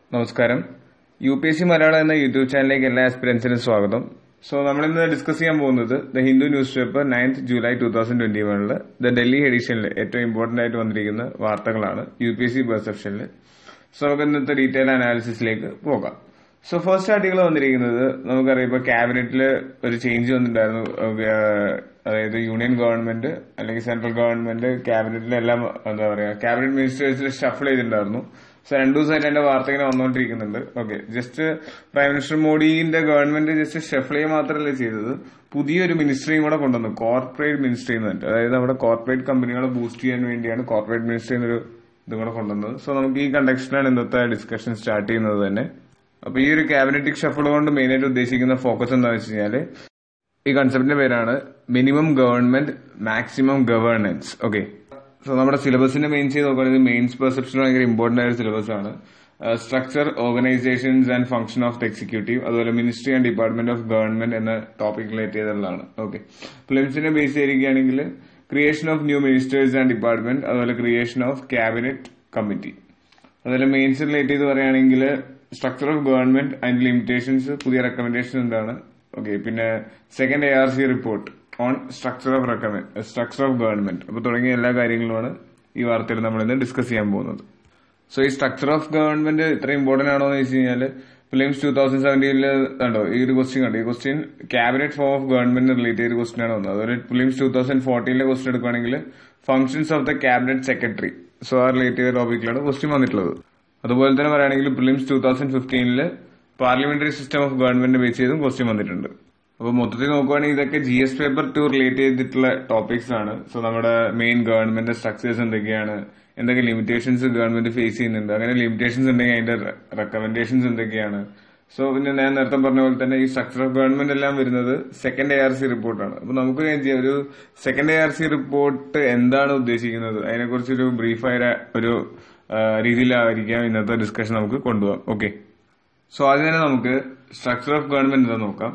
നമസ്കാരം U P S C Malayalam എന്ന YouTube ചാനലിലേക്ക് എല്ലാ ആസ്പിറൻസിനും സ്വാഗതം സോ നമ്മൾ ഇന്ന് ഡിസ്കസ് ചെയ്യാൻ പോകുന്നത് the Hindu newspaper ninth July two thousand twenty വണ്ണിൽ ദ ഡൽഹി എഡിഷനിൽ ഏറ്റവും ഇമ്പോർട്ടന്റ് ആയിട്ട് വന്നിരിക്കുന്ന വാർത്തകളാണ് യു പി എസ് സി പെർസെപ്ഷനിൽ സോ നമുക്ക് ഇന്നത്തെ ഡീറ്റെയിൽ അനാലിസിസിലേക്ക് പോകാം സോ ഫസ്റ്റ് ആർട്ടിക്കിൾ വന്നിരിക്കുന്നത് നമുക്കറിയാം ഇപ്പൊ ക്യാബിനറ്റിൽ ഒരു ചേഞ്ച് വന്നിട്ടുണ്ടായിരുന്നു ഏഹ് അതായത് യൂണിയൻ ഗവൺമെന്റ് അല്ലെങ്കിൽ സെൻട്രൽ ഗവൺമെന്റ് ക്യാബിനറ്റിലെല്ലാം എന്താ പറയാ ക്യാബിനറ്റ് മിനിസ്റ്റേഴ്സിൽ ഷഫിൾ ചെയ്തിട്ടുണ്ടായിരുന്നു സോ രണ്ടു ദിവസമായിട്ട് എന്റെ വാർത്ത ഇങ്ങനെ വന്നുകൊണ്ടിരിക്കുന്നുണ്ട് ഓക്കെ ജസ്റ്റ് പ്രൈം മിനിസ്റ്റർ മോഡിന്റെ ഗവൺമെന്റ് ജസ്റ്റ് ഷഫിൾ ചെയ്യുക മാത്രമല്ല ചെയ്തത് പുതിയൊരു മിനിസ്ട്രിയും കൂടെ കൊണ്ടുവന്നു കോർപ്പറേറ്റ് മിനിസ്ട്രി എന്ന് പറഞ്ഞിട്ട് അതായത് നമ്മുടെ കോർപ്പറേറ്റ് കമ്പനികളെ ബൂസ്റ്റ് ചെയ്യാൻ വേണ്ടിയാണ് കോർപ്പറേറ്റ് മിനിസ്ട്രി എന്നൊരു ഇതും കൂടെ കൊണ്ടുവന്നത് സോ നമുക്ക് ഈ കണ്ടക്ഷനിലാണ് ഇന്നത്തെ ഡിസ്കഷൻ സ്റ്റാർട്ട് ചെയ്യുന്നത് തന്നെ അപ്പൊ ഈ ഒരു ക്യാബിനറ്റിക് ഷഫിൾ കൊണ്ട് മെയിൻ ആയിട്ട് ഉദ്ദേശിക്കുന്ന ഫോക്കസ് എന്താണെന്ന് വെച്ച് കഴിഞ്ഞാല് ഈ കൺസെപ്റ്റിന്റെ പേരാണ് minimum government maximum governance okay so നമ്മുടെ സിലബസിന്റെ മെയിൻ ചെയ്ത് നോക്കുകയാണെങ്കിൽ മെയിൻസ് പെർസെപ്ഷൻ ഭയങ്കര ഇമ്പോർട്ടന്റ് ആയ സിലബസ് ആണ് structure organisations and function of the executive അതുപോലെ ministry and department of government എന്ന ടോപ്പിക് റിലേറ്റ് ചെയ്തുള്ളതാണ് ഓക്കെ ഫിലിംസിനെ ബേസ് ചെയ്തിരിക്കുകയാണെങ്കിൽ creation of new ministers and department അതുപോലെ ക്രിയേഷൻ ഓഫ് ക്യാബിനറ്റ് കമ്മിറ്റി അതുപോലെ മെയിൻസ് റിലേറ്റ് ചെയ്ത് പറയുകയാണെങ്കിൽ structure of government and limitations പുതിയ റെക്കമെൻഡേഷൻ എന്താണ് ഓക്കെ പിന്നെ second A R C report on structure of recommend structure of government അപ്പൊ തുടങ്ങിയ എല്ലാ കാര്യങ്ങളുമാണ് ഈ വാർത്തയിൽ നമ്മൾ ഇന്ന് ഡിസ്കസ് ചെയ്യാൻ പോകുന്നത് സോ ഈ സ്ട്രക്ചർ ഓഫ് ഗവൺമെന്റ് ഇത്ര ഇമ്പോർട്ടന്റ് ആണോ എന്ന് വെച്ച് കഴിഞ്ഞാൽ ഫിലിംസ് ടൂ തൗസൻഡ് സെവൻറ്റീനില് കണ്ടോ ഈ ഒരു ക്വസ്റ്റ്യൻ കണ്ടോ ഈ question cabinet form of government relate ചെയ്ത ക്വസ്റ്റ്യൻ ആണ് വന്നത് അതുപോലെ ഫിലിംസ് ടൂ തൗസൻഡ് ഫോർട്ടീനിലെ ക്വസ്റ്റ്യൻ എടുക്കുകയാണെങ്കിൽ functions of the cabinet secretary so ആ റിലേറ്റ് ചെയ്ത ടോപ്പിക്കിലാണ് ക്വസ്റ്റ്യൻ വന്നിട്ടുള്ളത് അതുപോലെ തന്നെ പറയുകയാണെങ്കിൽ ഫിലിംസ് ടൂ തൗസൻഡ് ഫിഫ്റ്റീനില് parliamentary system of government base ചെയ്തും ക്വസ്റ്റ്യൻ വന്നിട്ടുണ്ട് അപ്പൊ മൊത്തത്തിൽ നോക്കുവാണെങ്കിൽ ഇതൊക്കെ G S paper two relate ചെയ്തിട്ടുള്ള ടോപ്പിക്സ് ആണ് സോ നമ്മുടെ മെയിൻ ഗവൺമെന്റ് സ്ട്രക്ചേഴ്സ് എന്തൊക്കെയാണ് എന്തൊക്കെ ലിമിറ്റേഷൻസ് ഗവൺമെന്റ് ഫേസ് ചെയ്യുന്നുണ്ട് അങ്ങനെ ലിമിറ്റേഷൻസ് ഉണ്ടെങ്കിൽ അതിന്റെ റെക്കമെൻഡേഷൻസ് എന്തൊക്കെയാണ് സോ പിന്നെ ഞാൻ നേരത്തെ പറഞ്ഞ പോലെ തന്നെ ഈ സ്ട്രക്ചർ ഓഫ് ഗവൺമെന്റ് എല്ലാം വരുന്നത് സെക്കൻഡ് എ ആർ സി റിപ്പോർട്ടാണ് അപ്പൊ നമുക്ക് ഞാൻ ചെയ്യാം ഒരു second A R C report എന്താണ് ഉദ്ദേശിക്കുന്നത് അതിനെക്കുറിച്ച് ഒരു ബ്രീഫായ ഒരു രീതിയിലായിരിക്കാം ഇന്നത്തെ ഡിസ്കഷൻ നമുക്ക് കൊണ്ടുപോകാം ഓക്കെ സോ ആദ്യം തന്നെ നമുക്ക് സ്ട്രക്ചർ ഓഫ് ഗവൺമെന്റ് എന്താ നോക്കാം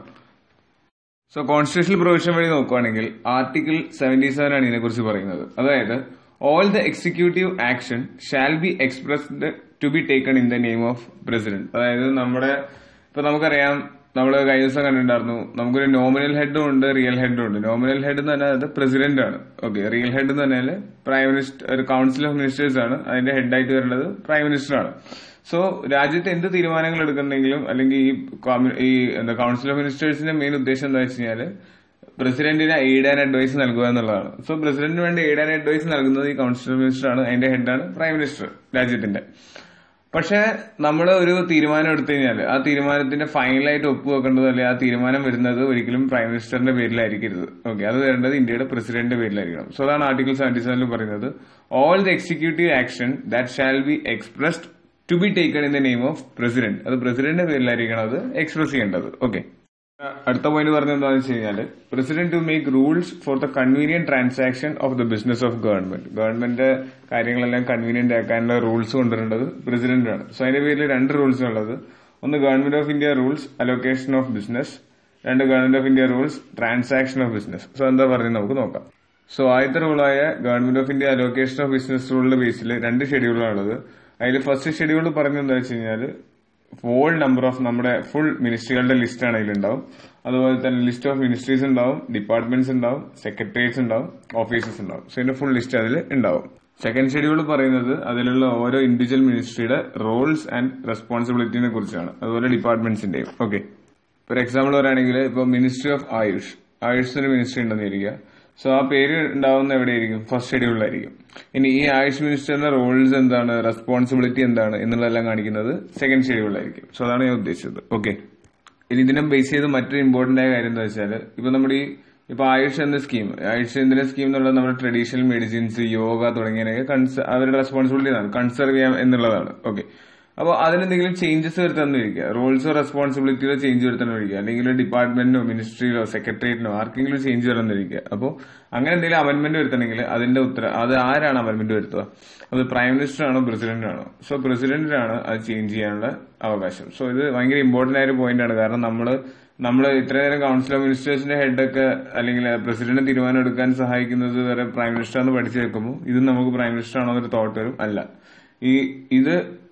സോ കോൺസ്റ്റിറ്റ്യൂഷണൽ പ്രൊവിഷൻ വഴി നോക്കുകയാണെങ്കിൽ ആർട്ടിക്കിൾ സെവന്റി സെവൻ ആണ് ഇതിനെക്കുറിച്ച് പറയുന്നത് അതായത് all the executive action shall be expressed to be taken in the name of president അതായത് നമ്മുടെ ഇപ്പൊ നമുക്കറിയാം നമ്മൾ കഴിഞ്ഞ ദിവസം കണ്ടിട്ടുണ്ടായിരുന്നു നമുക്കൊരു നോമിനൽ ഹെഡും ഉണ്ട് റിയൽ ഹെഡും ഉണ്ട് നോമിനൽ ഹെഡ് എന്ന് പറഞ്ഞാൽ അത് പ്രസിഡന്റ് ആണ് ഓക്കെ റിയൽ ഹെഡ് എന്ന് പറഞ്ഞാൽ പ്രൈം മിനിസ്റ്റർ ഒരു കൗൺസിൽ ഓഫ് മിനിസ്റ്റേഴ്സ് ആണ് അതിന്റെ ഹെഡായിട്ട് വരുന്നത് പ്രൈം മിനിസ്റ്റർ ആണ് സോ രാജ്യത്ത് എന്ത് തീരുമാനങ്ങൾ എടുക്കുന്നെങ്കിലും അല്ലെങ്കിൽ ഈ ഈ എന്താ കൗൺസിൽ ഓഫ് മിനിസ്റ്റേഴ്സിന്റെ മെയിൻ ഉദ്ദേശം എന്താ വെച്ച് കഴിഞ്ഞാൽ പ്രസിഡന്റിന് എയ്ഡ് ആൻഡ് അഡ്വൈസ് നൽകുക എന്നുള്ളതാണ് സോ പ്രസിഡന്റിന് വേണ്ടി എയ്ഡ് ആൻഡ് അഡ്വൈസ് നൽകുന്നത് ഈ കൗൺസിൽ ഓഫ് മിനിസ്റ്റർ ആണ് അതിന്റെ ഹെഡാണ് പ്രൈം മിനിസ്റ്റർ രാജ്യത്തിന്റെ പക്ഷെ നമ്മൾ ഒരു തീരുമാനം എടുത്തു കഴിഞ്ഞാൽ ആ തീരുമാനത്തിന്റെ ഫൈനലായിട്ട് ഒപ്പുവെക്കേണ്ടത് അല്ലെ ആ തീരുമാനം വരുന്നത് ഒരിക്കലും പ്രൈം മിനിസ്റ്ററിന്റെ പേരിലായിരിക്കരുത് ഓക്കെ അത് വരേണ്ടത് ഇന്ത്യയുടെ പ്രസിഡന്റിന്റെ പേരിലായിരിക്കണം സോ അതാണ് ആർട്ടിക്കിൾ സെവന്റി സെവനിൽ പറയുന്നത് all the executive action that shall be expressed to be taken in the name of president അത് പ്രസിഡന്റിന്റെ പേരിലായിരിക്കണം അത് എക്സ്പ്രസ് ചെയ്യേണ്ടത് ഓക്കെ അടുത്ത പോയിന്റ് പറഞ്ഞത് എന്താണെന്ന് വെച്ച് കഴിഞ്ഞാൽ president to make rules for the convenient transaction of the business of government government കാര്യങ്ങളെല്ലാം കൺവീനിയന്റ് ആക്കാനുള്ള റൂൾസ് കൊണ്ടുവരേണ്ടത് പ്രസിഡന്റ് ആണ് സോ അതിന്റെ പേരിൽ രണ്ട് റൂൾസ് ഉള്ളത് ഒന്ന് government of India rules allocation of business രണ്ട് government of India rules transaction of business so എന്താ പറയുന്നത് നമുക്ക് നോക്കാം സോ ആദ്യത്തെ റൂളായ government of India allocation of business റൂളിന്റെ ബേസിൽ രണ്ട് ഷെഡ്യൂളാണുള്ളത് അതിൽ ഫസ്റ്റ് ഷെഡ്യൂൾ പറഞ്ഞത് എന്താ വെച്ച് കഴിഞ്ഞാൽ ഹോൾ നമ്പർ ഓഫ് നമ്മുടെ ഫുൾ മിനിസ്ട്രികളുടെ ലിസ്റ്റ് ആണ് അതിലുണ്ടാവും അതുപോലെ തന്നെ ലിസ്റ്റ് ഓഫ് മിനിസ്ട്രീസ് ഉണ്ടാവും ഡിപ്പാർട്ട്മെന്റ്സ് ഉണ്ടാവും സെക്രട്ടേറിയറ്റ്സ് ഉണ്ടാവും ഓഫീസസ് ഉണ്ടാവും സോ ഇതിന്റെ ഫുൾ ലിസ്റ്റ് അതിൽ ഉണ്ടാവും സെക്കൻഡ് ഷെഡ്യൂൾ പറയുന്നത് അതിലുള്ള ഓരോ ഇൻഡിവിജ്വൽ മിനിസ്ട്രിയുടെ റോൾസ് ആൻഡ് റെസ്പോൺസിബിലിറ്റിനെ കുറിച്ചാണ് അതുപോലെ ഡിപ്പാർട്ട്മെന്റ്സിന്റെയും ഓക്കെ ഫോർ എക്സാമ്പിൾ പറയുകയാണെങ്കിൽ ഇപ്പോൾ മിനിസ്ട്രി ഓഫ് ആയുഷ് ആയുഷ് ഒരു മിനിസ്ട്രി ഉണ്ടെന്ന് ഇരിക്കുക സോ ആ പേര് ഉണ്ടാവുന്ന എവിടെയായിരിക്കും ഫസ്റ്റ് ഷെഡ്യൂളിലായിരിക്കും ഇനി ഈ ആയുഷ് മിനിസ്റ്ററിന്റെ റോൾസ് എന്താണ് റെസ്പോൺസിബിലിറ്റി എന്താണ് എന്നുള്ളതെല്ലാം കാണിക്കുന്നത് സെക്കൻഡ് ഷെഡ്യൂളിലായിരിക്കും സോ അതാണ് ഞാൻ ഉദ്ദേശിച്ചത് ഓക്കെ ഇനി ഇതിനെ ബേസ് ചെയ്ത് മറ്റൊരു ഇമ്പോർട്ടന്റ് ആയ കാര്യം എന്താ വെച്ചാൽ ഇപ്പൊ നമ്മുടെ ഈ ഇപ്പൊ ആയുഷ് എന്ന സ്കീം ആയുഷ് എന്തിന്റെ സ്കീം എന്നുള്ളത് നമ്മുടെ ട്രഡീഷണൽ മെഡിസിൻസ് യോഗ തുടങ്ങിയതിനൊക്കെ അവരുടെ റെസ്പോൺസിബിലിറ്റി ആണ് കൺസർവ് ചെയ്യാം എന്നുള്ളതാണ് ഓക്കെ അപ്പോൾ അതിനെന്തെങ്കിലും ചേഞ്ചസ് വരുത്താന്നിരിക്കുക റോൾസോ റെസ്പോൺസിബിലിറ്റിയിലോ ചേഞ്ച് വരുത്താനിരിക്കുക അല്ലെങ്കിൽ ഡിപ്പാർട്ട്മെന്റിനോ മിനിസ്ട്രിയിലോ സെക്രട്ടേറിയറ്റിനോ ആർക്കെങ്കിലും ചേഞ്ച് വരാനിരിക്കുക അപ്പോൾ അങ്ങനെ എന്തെങ്കിലും അമെന്റ്മെന്റ് വരുത്തണമെങ്കിൽ അതിന്റെ ഉത്തരം അത് ആരാണ് അമെന്റ്മെന്റ് വരുത്തുക അത് പ്രൈം മിനിസ്റ്റർ ആണോ പ്രസിഡന്റ് ആണോ സോ പ്രസിഡന്റിനാണ് അത് ചേഞ്ച് ചെയ്യാനുള്ള അവകാശം സോ ഇത് ഭയങ്കര ഇമ്പോർട്ടന്റ് ആയ ഒരു പോയിന്റ് ആണ് കാരണം നമ്മൾ നമ്മൾ ഇത്രനേരം കൗൺസിൽ ഓഫ് മിനിസ്റ്റേഴ്സിന്റെ ഹെഡൊക്കെ അല്ലെങ്കിൽ പ്രസിഡന്റ് തീരുമാനം എടുക്കാൻ സഹായിക്കുന്നത് വരെ പ്രൈം മിനിസ്റ്റർ എന്ന് പഠിച്ചു വെക്കുമ്പോൾ ഇത് നമുക്ക് പ്രൈം മിനിസ്റ്റർ ആണോ എന്നൊരു തോട്ട് വരും അല്ല ഈ ഇത്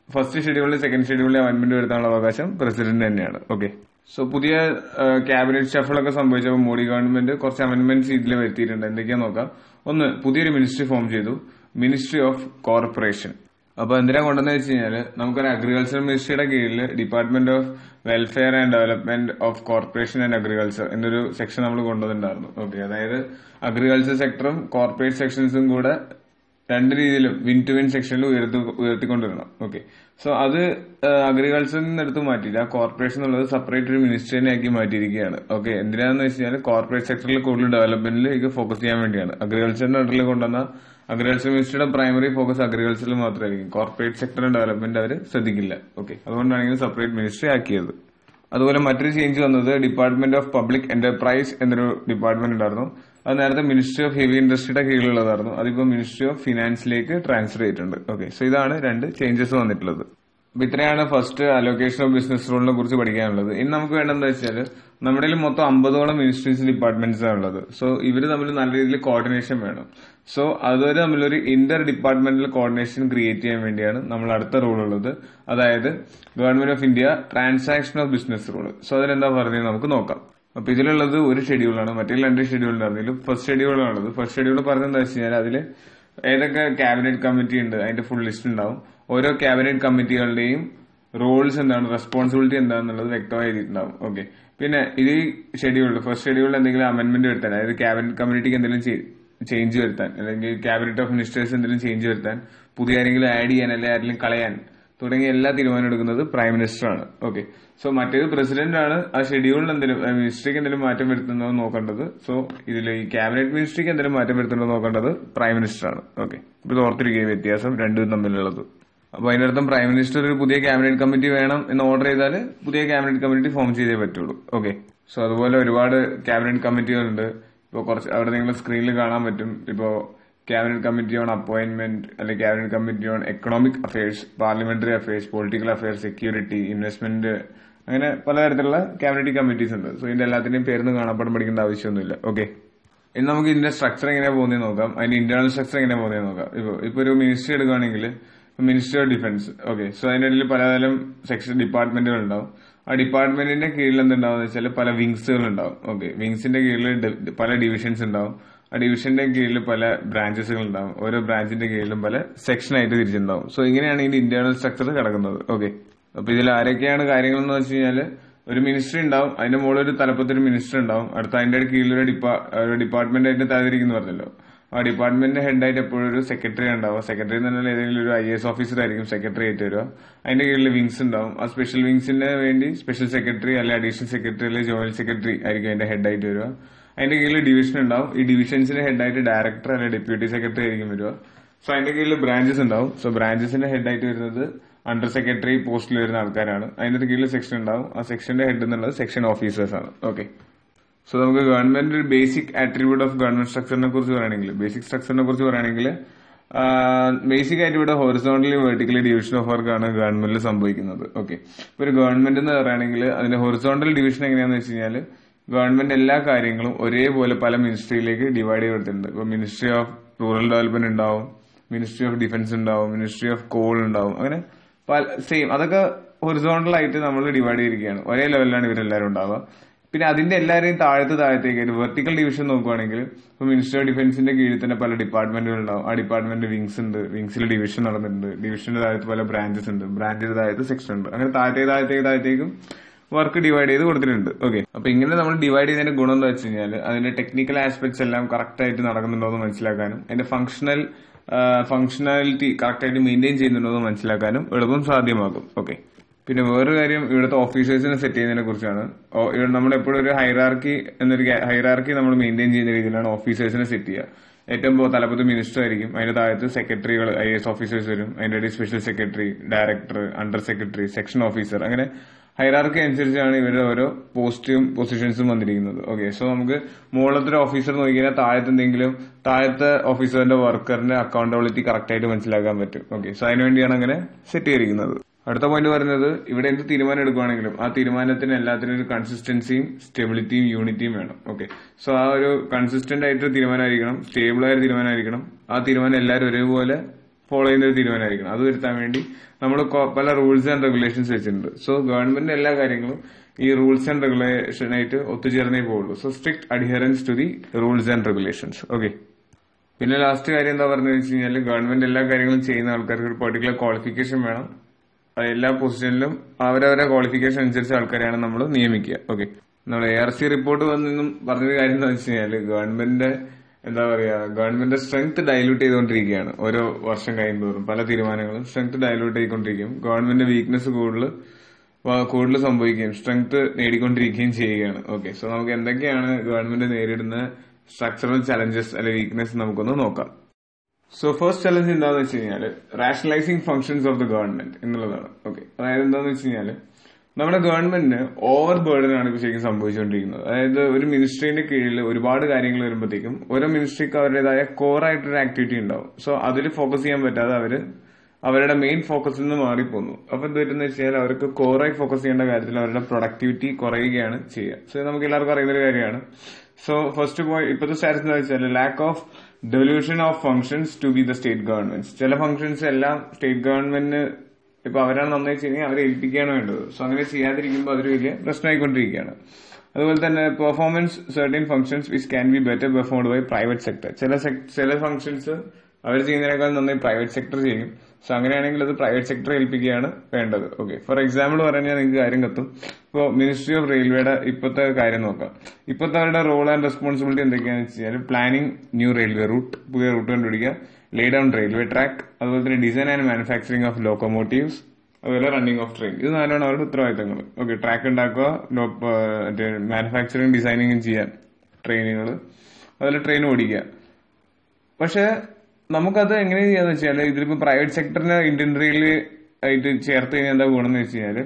ഫസ്റ്റ് ഷെഡ്യൂളിൽ സെക്കൻഡ് ഷെഡ്യൂളിൽ അമെന്റ്മെന്റ് വരുത്താനുള്ള അവകാശം പ്രസിഡന്റ് തന്നെയാണ് ഓക്കെ സോ പുതിയ ക്യാബിനറ്റ് ഷഫിളൊക്കെ സംഭവിച്ചപ്പോൾ മോഡി ഗവൺമെന്റ് കുറച്ച് അമെന്റ്മെന്റ്സ് ഇതിൽ വരുത്തിയിട്ടുണ്ട് എന്തൊക്കെയാ നോക്കാം ഒന്ന് പുതിയൊരു മിനിസ്ട്രി ഫോം ചെയ്തു മിനിസ്ട്രി ഓഫ് കോർപ്പറേഷൻ അപ്പൊ എന്തിനാ കൊണ്ടെന്ന് വെച്ച് കഴിഞ്ഞാല് നമുക്കൊരു അഗ്രികൾച്ചർ മിനിസ്ട്രിയുടെ കീഴിൽ department of welfare and development of corporation and agriculture എന്നൊരു സെക്ഷൻ നമ്മൾ കൊണ്ടുവന്നിട്ടുണ്ടായിരുന്നു ഓക്കെ അതായത് അഗ്രികൾച്ചർ സെക്ടറും കോർപ്പറേറ്റ് സെക്ഷൻസും കൂടെ രണ്ട് രീതിയിലും വിൻ ടു വിൻ സെക്ഷനിൽ ഉയർത്തി ഉയർത്തിക്കൊണ്ടുവരണം ഓക്കെ സോ അത് അഗ്രികൾച്ചറിൽ നിന്ന് എടുത്ത് മാറ്റിയില്ല കോർപ്പറേഷൻ എന്നുള്ളത് സെപ്പറേറ്റ് ഒരു മിനിസ്ട്രിനെ ആക്കി മാറ്റിയിരിക്കുകയാണ് ഓക്കെ എന്തിനാന്ന് വെച്ച് കഴിഞ്ഞാൽ കോർപ്പറേറ്റ് സെക്ടറിൽ കൂടുതൽ ഡെവലപ്മെന്റിലേക്ക് ഫോക്കസ് ചെയ്യാൻ വേണ്ടിയാണ് അഗ്രികൾച്ചറിന്റെ അണ്ടറിൽ കൊണ്ടുവന്ന അഗ്രികൾച്ചർ മിനിസ്ട്രിയുടെ പ്രൈമറി ഫോക്കസ് അഗ്രികൾച്ചറിൽ മാത്രമായിരിക്കും കോർപ്പറേറ്റ് സെക്ടറിന്റെ ഡെവലപ്മെന്റ് അവർ ശ്രദ്ധിക്കില്ല ഓക്കെ അതുകൊണ്ടാണ് സെപ്പറേറ്റ് മിനിസ്ട്രി ആക്കിയത് അതുപോലെ മറ്റൊരു ചേഞ്ച് വന്നത് ഡിപ്പാർട്ട്മെന്റ് ഓഫ് പബ്ലിക് എന്റർപ്രൈസ് എന്നൊരു ഡിപ്പാർട്ട്മെന്റ് ഉണ്ടായിരുന്നു അത് നേരത്തെ മിനിസ്ട്രി ഓഫ് ഹെവി ഇൻഡസ്ട്രിയുടെ കീഴിലുള്ളതായിരുന്നു അതിപ്പോ മിനിസ്ട്രി ഓഫ് ഫിനാൻസിലേക്ക് ട്രാൻസ്ഫർ ചെയ്തിട്ടുണ്ട് ഓക്കെ സോ ഇതാണ് രണ്ട് ചേഞ്ചസ് വന്നിട്ടുള്ളത് അപ്പൊ ഇത്രയാണ് ഫസ്റ്റ് അലോക്കേഷൻ ഓഫ് ബിസിനസ് റൂളിനെ കുറിച്ച് പഠിക്കാനുള്ളത് ഇനി നമുക്ക് വേണ്ടതെന്ന് വെച്ചാൽ നമ്മുടെ കയ്യിൽ മൊത്തം അമ്പതോളം മിനിസ്ട്രീസ് ഡിപ്പാർട്ട്മെന്റ്സ് ആണ് ഉള്ളത് സോ ഇവര് തമ്മിൽ നല്ല രീതിയിൽ കോർഡിനേഷൻ വേണം സോ അതുവരെ തമ്മിലൊരു ഇന്റർ ഡിപ്പാർട്ട്മെന്റൽ കോർഡിനേഷൻ ക്രിയേറ്റ് ചെയ്യാൻ വേണ്ടിയാണ് നമ്മൾ അടുത്ത റൂൾ ഉള്ളത് അതായത് government of India transaction of business rule so അതിനെന്താ പറഞ്ഞത് നമുക്ക് നോക്കാം അപ്പൊ ഇതിലുള്ളത് ഒരു ഷെഡ്യൂളാണ് മറ്റേ രണ്ട് ഷെഡ്യൂൾ ഉണ്ടായിരുന്നില്ല ഫസ്റ്റ് ഷെഡ്യൂളാണുള്ളത് ഫസ്റ്റ് ഷെഡ്യൂൾ പറഞ്ഞെന്താ വെച്ച് കഴിഞ്ഞാൽ അതിൽ ഏതൊക്കെ ക്യാബിനറ്റ് കമ്മിറ്റി ഉണ്ട് അതിന്റെ ഫുൾ ലിസ്റ്റ് ഉണ്ടാവും ഓരോ ക്യാബിനറ്റ് കമ്മിറ്റികളുടെയും റോൾസ് എന്താണ് റെസ്പോൺസിബിലിറ്റി എന്താണെന്നുള്ളത് വ്യക്തമായി എഴുതിയിട്ടുണ്ടാവും ഓക്കെ പിന്നെ ഇത് ഷെഡ്യൂളിൽ ഫസ്റ്റ് ഷെഡ്യൂളിൽ എന്തെങ്കിലും അമെന്റ്മെന്റ് വരുത്താൻ അതായത് ക്യാബിനറ്റ് കമ്മിറ്റിക്ക് എന്തെങ്കിലും ചേഞ്ച് വരുത്താൻ അല്ലെങ്കിൽ ക്യാബിനറ്റ് ഓഫ് മിനിസ്റ്റേഴ്സ് എന്തെങ്കിലും ചേഞ്ച് വരുത്താൻ പുതിയ ആരെങ്കിലും ആഡ് ചെയ്യാൻ അല്ലെങ്കിൽ ആരെങ്കിലും കളയാൻ തുടങ്ങിയ എല്ലാ തീരുമാനം എടുക്കുന്നത് പ്രൈം മിനിസ്റ്റർ ആണ് ഓക്കെ സോ മറ്റേത് പ്രസിഡന്റ് ആണ് ആ ഷെഡ്യൂളിൽ എന്തെങ്കിലും മിനിസ്ട്രിക്ക് എന്തെങ്കിലും മാറ്റം വരുത്തുന്നത് നോക്കേണ്ടത് സോ ഇതിൽ ഈ ക്യാബിനറ്റ് മിനിസ്ട്രിക്ക് എന്തെങ്കിലും മാറ്റം വരുത്തുന്നത് നോക്കേണ്ടത് പ്രൈം മിനിസ്റ്റർ ആണ് ഓക്കെ ഇത് ഓർത്തിരിക്കുക ഈ വ്യത്യാസം രണ്ടും തമ്മിലുള്ളത് അപ്പൊ അതിനർത്ഥം പ്രൈം മിനിസ്റ്റർ ഒരു പുതിയ ക്യാബിനറ്റ് കമ്മിറ്റി വേണം എന്ന് ഓർഡർ ചെയ്താൽ പുതിയ ക്യാബിനറ്റ് കമ്മിറ്റി ഫോം ചെയ്തേ പറ്റുള്ളൂ ഓക്കെ സോ അതുപോലെ ഒരുപാട് ക്യാബിനറ്റ് കമ്മിറ്റികളുണ്ട് ഇപ്പോൾ കുറച്ച് അവിടെ നിങ്ങൾ സ്ക്രീനിൽ കാണാൻ പറ്റും ഇപ്പോൾ ക്യാബിനറ്റ് കമ്മിറ്റി ഓൺ അപ്പോയിന്റ്മെന്റ് അല്ലെങ്കിൽ cabinet committee on economic affairs parliamentary affairs political affairs security investment അങ്ങനെ പലതരത്തിലുള്ള ക്യാബിനറ്റ് കമ്മിറ്റീസ് ഉണ്ട് സോ ഇതിന്റെ എല്ലാത്തിന്റെയും പേരൊന്നും കാണാപ്പാടം പഠിക്കേണ്ട ആവശ്യമൊന്നുമില്ല ഓക്കെ ഇനി നമുക്ക് ഇതിന്റെ സ്ട്രക്ചർ എങ്ങനെയാ പോകുന്നത് നോക്കാം അതിന്റെ ഇന്റേണൽ സ്ട്രക്ചർ എങ്ങനെയാ പോകുന്നത് നോക്കാം ഇപ്പൊ ഇപ്പൊ ഒരു മിനിസ്ട്രി എടുക്കുകയാണെങ്കിൽ ministry of defence okay so അതിന്റെ ഇടയിൽ പലതരം സെക്ഷൻ ഡിപ്പാർട്ട്മെന്റുകൾ ഉണ്ടാവും ആ ഡിപ്പാർട്ട്മെന്റിന്റെ കീഴിൽ എന്തുണ്ടാവും വെച്ചാൽ പല വിങ്സുകൾ ഉണ്ടാവും ഓക്കെ വിങ്സിന്റെ കീഴിൽ പല ഡിവിഷൻസ് ഉണ്ടാവും ആ ഡിവിഷന്റെ കീഴിൽ പല ബ്രാഞ്ചസുകൾ ഉണ്ടാവും ഓരോ ബ്രാഞ്ചിന്റെ കീഴിലും പല സെക്ഷൻ ആയിട്ട് തിരിച്ചിട്ടുണ്ടാവും സോ ഇങ്ങനെയാണ് ഇതിന്റെ ഇന്റേണൽ സ്ട്രക്ചർ കിടക്കുന്നത് ഓക്കെ അപ്പൊ ഇതിൽ ആരൊക്കെയാണ് കാര്യങ്ങൾ എന്ന് വെച്ച് കഴിഞ്ഞാൽ ഒരു മിനിസ്ട്രി ഉണ്ടാവും അതിന്റെ മുകളിൽ ഒരു തലപ്പത്തൊരു മിനിസ്റ്റർ ഉണ്ടാവും അടുത്ത അതിന്റെ കീഴിൽ ഒരു ഡിപ്പാർട്ട്മെന്റ് ആയിട്ട് താഴെയിരിക്കുന്നു പറഞ്ഞല്ലോ ആ ഡിപ്പാർട്ട്മെന്റിന്റെ ഹെഡായിട്ട് എപ്പോഴും ഒരു സെക്രട്ടറി ഉണ്ടാവും സെക്രട്ടറി എന്ന് പറഞ്ഞാൽ ഏതെങ്കിലും ഒരു ഐ എസ് ഓഫീസർ ആയിരിക്കും സെക്രട്ടറി ആയിട്ട് വരിക അതിന്റെ കീഴിൽ വിങ്സ് ഉണ്ടാവും ആ സ്പെഷ്യൽ വിങ്സിന് വേണ്ടി സ്പെഷ്യൽ സെക്രട്ടറി അല്ലെങ്കിൽ അഡീഷണൽ സെക്രട്ടറി അല്ലെങ്കിൽ ജോയിന്റ് സെക്രട്ടറി ആയിരിക്കും അതിന്റെ ഹെഡായിട്ട് വരിക അതിന്റെ കീഴിൽ ഡിവിഷൻ ഉണ്ടാവും ഈ ഡിവിഷൻസിന്റെ ഹെഡായിട്ട് ഡയറക്ടർ അല്ലെങ്കിൽ ഡെപ്യൂട്ടി സെക്രട്ടറി ആയിരിക്കും വരിക സോ അതിന്റെ കീഴിൽ ബ്രാഞ്ചസ് ഉണ്ടാവും സോ ബ്രാഞ്ചസിന്റെ ഹെഡായിട്ട് വരുന്നത് അണ്ടർ സെക്രട്ടറി പോസ്റ്റിൽ വരുന്ന ആൾക്കാരാണ് അതിന്റെ കീഴിൽ സെക്ഷൻ ഉണ്ടാവും ആ സെക്ഷന്റെ ഹെഡ് എന്നുള്ളത് സെക്ഷൻ ഓഫീസേഴ്സ് ആണ് ഓക്കെ സോ നമുക്ക് ഗവൺമെന്റ് ഒരു ബേസിക് ആട്രിബ്യൂട്ട് ഓഫ് ഗവൺമെന്റ് സ്ട്രക്ചറിനെ കുറിച്ച് പറയുകയാണെങ്കിൽ ബേസിക് സ്ട്രക്ചറിനെ കുറിച്ച് പറയുകയാണെങ്കിൽ ബേസിക് ആയിട്ട് ഇവിടെ horizontally vertically division of work ആണ് ഗവൺമെന്റിൽ സംഭവിക്കുന്നത് ഓക്കെ ഇപ്പൊ ഒരു ഗവൺമെന്റ് എന്ന് പറയുകയാണെങ്കിൽ അതിന്റെ ഹൊറിസോണ്ടൽ ഡിവിഷൻ എങ്ങനെയാന്ന് വെച്ച് കഴിഞ്ഞാൽ ഗവൺമെന്റ് എല്ലാ കാര്യങ്ങളും ഒരേപോലെ പല മിനിസ്ട്രിയിലേക്ക് ഡിവൈഡ് ചെയ്തിട്ടുണ്ട് ഇപ്പൊ മിനിസ്ട്രി ഓഫ് റൂറൽ ഡെവലപ്മെന്റ് ഉണ്ടാവും മിനിസ്ട്രി ഓഫ് ഡിഫൻസ് ഉണ്ടാവും മിനിസ്ട്രി ഓഫ് കോൾ ഉണ്ടാവും അങ്ങനെ സെയിം അതൊക്കെ ഹൊറിസോണ്ടൽ ആയിട്ട് നമ്മൾ ഡിവൈഡ് ചെയ്തിരിക്കുകയാണ് ഒരേ ലെവലിലാണ് ഇവരെല്ലാവരും ഉണ്ടാവുക പിന്നെ അതിന്റെ എല്ലാവരെയും താഴത്ത് താഴത്തേക്ക് വെർട്ടിക്കൽ ഡിവിഷൻ നോക്കുവാണെങ്കിൽ ഇപ്പൊ മിനിസ്റ്റർ ഓഫ് ഡിഫൻസിന്റെ കീഴിൽ തന്നെ പല ഡിപ്പാർട്ട്മെന്റുകൾ ഉണ്ടാവും ആ ഡിപ്പാർട്ട്മെന്റ് വിങ്സ് ഉണ്ട് വിങ്സിൽ ഡിവിഷൻ നടന്നിട്ടുണ്ട് ഡിവിഷന്റെ താഴത്ത് പല ബ്രാഞ്ചസ് ഉണ്ട് ബ്രാഞ്ചിന്റെ താഴത്ത് സെക്ഷൻ ഉണ്ട് അങ്ങനെ താഴത്തേക്ക് താഴത്തേക്ക് താഴത്തേക്കും വർക്ക് ഡിവൈഡ് ചെയ്ത് കൊടുത്തിട്ടുണ്ട് ഓക്കെ അപ്പൊ ഇങ്ങനെ നമ്മൾ ഡിവൈഡ് ചെയ്തതിന്റെ ഗുണം എന്താ വെച്ച് കഴിഞ്ഞാൽ അതിന്റെ ടെക്നിക്കൽ ആസ്പെക്ട്സ് എല്ലാം കറക്റ്റ് ആയിട്ട് നടക്കുന്നുണ്ടോ എന്ന് മനസ്സിലാക്കാനും അതിന്റെ ഫംഗ്ഷണൽ ഫംഗ്ഷനാലിറ്റി കറക്റ്റ് ആയിട്ട് മെയിൻറ്റെയിൻ ചെയ്യുന്നുണ്ടോ എന്ന് മനസ്സിലാക്കാനും എളുപ്പം സാധ്യമാകും ഓക്കെ പിന്നെ വേറൊരു കാര്യം ഇവിടുത്തെ ഓഫീസേഴ്സിനെ സെറ്റ് ചെയ്യുന്നതിനെ കുറിച്ചാണ് ഇവിടെ നമ്മൾ എപ്പോഴും ഒരു ഹൈറാർക്കി എന്നൊരു ഹൈറാർക്കി നമ്മൾ മെയിൻറ്റെയിൻ ചെയ്യുന്ന രീതിയിലാണ് ഓഫീസേഴ്സിനെ സെറ്റ് ചെയ്യുക ഏറ്റവും തലപ്പത്ത് മിനിസ്റ്റർ ആയിരിക്കും അതിന്റെ താഴത്ത് സെക്രട്ടറികൾ ഐ എസ് ഓഫീസേഴ്സ് വരും അതിന്റെ ഇടയിൽ special secretary director under secretary section officer അങ്ങനെ ഹൈറാർക്കി അനുസരിച്ചാണ് ഇവരുടെ ഓരോ പോസ്റ്റും പൊസിഷൻസും വന്നിരിക്കുന്നത് ഓക്കെ സോ നമുക്ക് മുകളിലത്തെ ഒരു ഓഫീസർ നോക്കിക്കഴിഞ്ഞാൽ താഴത്തെ എന്തെങ്കിലും താഴത്തെ ഓഫീസറിന്റെ വർക്കറിന്റെ അക്കൗണ്ടബിലിറ്റി കറക്റ്റ് ആയിട്ട് മനസ്സിലാക്കാൻ പറ്റും ഓക്കെ സോ അതിനുവേണ്ടിയാണ് അങ്ങനെ സെറ്റ് ചെയ്തിരിക്കുന്നത് അടുത്ത പോയിന്റ് പറയുന്നത് ഇവിടെ എന്ത് തീരുമാനം എടുക്കുകയാണെങ്കിലും ആ തീരുമാനത്തിന് എല്ലാത്തിനും ഒരു കൺസിസ്റ്റൻസിയും സ്റ്റെബിലിറ്റിയും യൂണിറ്റിയും വേണം ഓക്കെ സോ ആ ഒരു കൺസിസ്റ്റന്റ് ആയിട്ട് തീരുമാനമായിരിക്കണം സ്റ്റേബിൾ ആയ തീരുമാനമായിരിക്കണം ആ തീരുമാനം എല്ലാവരും ഒരേപോലെ ഫോളോ ചെയ്യുന്ന ഒരു തീരുമാനമായിരിക്കണം അത് വരുത്താൻ വേണ്ടി നമ്മൾ പല റൂൾസ് ആൻഡ് റെഗുലേഷൻസ് വെച്ചിട്ടുണ്ട് സോ ഗവൺമെന്റ് എല്ലാ കാര്യങ്ങളും ഈ റൂൾസ് ആൻഡ് റെഗുലേഷനായിട്ട് ഒത്തുചേർന്നേ പോകുള്ളൂ so strict adherence to the rules and regulations okay പിന്നെ ലാസ്റ്റ് കാര്യം എന്താ പറഞ്ഞു വെച്ച് കഴിഞ്ഞാൽ ഗവൺമെന്റ് എല്ലാ കാര്യങ്ങളും ചെയ്യുന്ന ആൾക്കാർക്ക് ഒരു പെർട്ടിക്കുലർ ക്വാളിഫിക്കേഷൻ വേണം അത് എല്ലാ പൊസിഷനിലും അവരവരുടെ ക്വാളിഫിക്കേഷൻ അനുസരിച്ച് ആൾക്കാരെയാണ് നമ്മൾ നിയമിക്കുക ഓക്കെ നമ്മൾ എ ആർ സി റിപ്പോർട്ട് വന്നെന്നും പറഞ്ഞൊരു കാര്യം എന്താ വെച്ച് കഴിഞ്ഞാൽ ഗവൺമെന്റിന്റെ എന്താ പറയാ ഗവൺമെന്റ് സ്ട്രെങ്ത് ഡൈല്യൂട്ട് ചെയ്തുകൊണ്ടിരിക്കുകയാണ് ഓരോ വർഷം കഴിയുമ്പോഴും പല തീരുമാനങ്ങളും സ്ട്രെങ്ത് ഡൈല്യൂട്ട് ചെയ്തുകൊണ്ടിരിക്കും ഗവൺമെന്റ് വീക്ക്നെസ് കൂടുതൽ കൂടുതൽ സംഭവിക്കുകയും സ്ട്രെങ്ത് നേടിക്കൊണ്ടിരിക്കുകയും ചെയ്യുകയാണ് ഓക്കെ സോ നമുക്ക് എന്തൊക്കെയാണ് ഗവൺമെന്റ് നേരിടുന്ന സ്ട്രക്ചറൽ ചലഞ്ചസ് അല്ലെ വീക്ക്നെസ് നമുക്കൊന്ന് നോക്കാം സോ ഫസ്റ്റ് ചലഞ്ച് എന്താണെന്ന് വെച്ച് കഴിഞ്ഞാൽ rationalising functions of the government എന്നുള്ളതാണ് ഓക്കെ അതായത് എന്താണെന്ന് വെച്ച് കഴിഞ്ഞാൽ നമ്മുടെ ഗവൺമെന്റിന് ഓവർ ബേർഡൻ ആണ് ഇപ്പോൾ ശരിക്കും സംഭവിച്ചുകൊണ്ടിരിക്കുന്നത് അതായത് ഒരു മിനിസ്ട്രീന്റെ കീഴിൽ ഒരുപാട് കാര്യങ്ങൾ വരുമ്പോഴത്തേക്കും ഓരോ മിനിസ്ട്രിക്ക് അവരുടേതായ കോർ ആയിട്ടൊരു ആക്ടിവിറ്റി ഉണ്ടാവും സോ അതിൽ ഫോക്കസ് ചെയ്യാൻ പറ്റാതെ അവര് അവരുടെ മെയിൻ ഫോക്കസിൽ നിന്ന് മാറിപ്പോന്നു അപ്പൊ എന്ത് പറ്റുന്ന വെച്ചാൽ അവർക്ക് കോറായി ഫോക്കസ് ചെയ്യേണ്ട കാര്യത്തിൽ അവരുടെ പ്രൊഡക്ടിവിറ്റി കുറയുകയാണ് ചെയ്യുക സോ നമുക്ക് എല്ലാവർക്കും അറിയുന്ന ഒരു കാര്യമാണ് സോ ഫസ്റ്റ് പോയിന്റ് ഇപ്പോഴത്തെ സ്റ്റാറ്റസ് എന്താ വെച്ചാൽ lack of devolution of functions to be the state government ചില ഫംഗ്ഷൻസ് എല്ലാം സ്റ്റേറ്റ് ഗവൺമെന്റിന് ഇപ്പൊ അവരാണ് നന്നായി ചെയ്യുന്നത് അവരെ ഏൽപ്പിക്കുകയാണ് വേണ്ടത് സോ അങ്ങനെ ചെയ്യാതിരിക്കുമ്പോൾ അതൊരു വലിയ പ്രശ്നമായിക്കൊണ്ടിരിക്കുകയാണ് അതുപോലെ തന്നെ performance certain functions which can be better performed by private sector ചില ചില ഫംഗ്ഷൻസ് അവർ ചെയ്യുന്നതിനേക്കാൾ നന്നായി പ്രൈവറ്റ് സെക്ടർ ചെയ്യും സോ അങ്ങനെയാണെങ്കിൽ അത് പ്രൈവറ്റ് സെക്ടർ ഏൽപ്പിക്കുകയാണ് വേണ്ടത് ഓക്കെ ഫോർ എക്സാമ്പിൾ പറഞ്ഞാൽ നിങ്ങൾക്ക് കാര്യം കത്തും ഇപ്പോൾ മിനിസ്ട്രി ഓഫ് റെയിൽവേയുടെ ഇപ്പോഴത്തെ കാര്യം നോക്കാം ഇപ്പോഴത്തെ അവരുടെ റോൾ ആൻഡ് റെസ്പോൺസിബിലിറ്റി എന്തൊക്കെയാണെന്ന് വെച്ച് കഴിഞ്ഞാൽ പ്ലാനിംഗ് ന്യൂ റെയിൽവേ റൂട്ട് പുതിയ റൂട്ട് കണ്ടുപിടിക്കുക ലേ ഡൗൺ റെയിൽവേ ട്രാക്ക് അതുപോലെ തന്നെ design and manufacturing of locomotives അതുപോലെ റണ്ണിംഗ് ഓഫ് ട്രെയിൻ ഇത് നാലാണ് അവരുടെ ഉത്തരവാദിത്തങ്ങൾ ഓക്കെ ട്രാക്ക് ഉണ്ടാക്കുക മറ്റേ മാനുഫാക്ചറിംഗ് ഡിസൈനിങ്ങും ചെയ്യാൻ ട്രെയിനുകൾ അതുപോലെ ട്രെയിൻ ഓടിക്കുക പക്ഷെ നമുക്കത് എങ്ങനെ ചെയ്യാന്ന് വെച്ചാൽ ഇതിലിപ്പോ പ്രൈവറ്റ് സെക്ടറിനെ ഇന്ത്യൻ റെയിൽവേ ആയിട്ട് ചേർത്ത് കഴിഞ്ഞാൽ എന്താ ഗുണം എന്ന് വെച്ച് കഴിഞ്ഞാൽ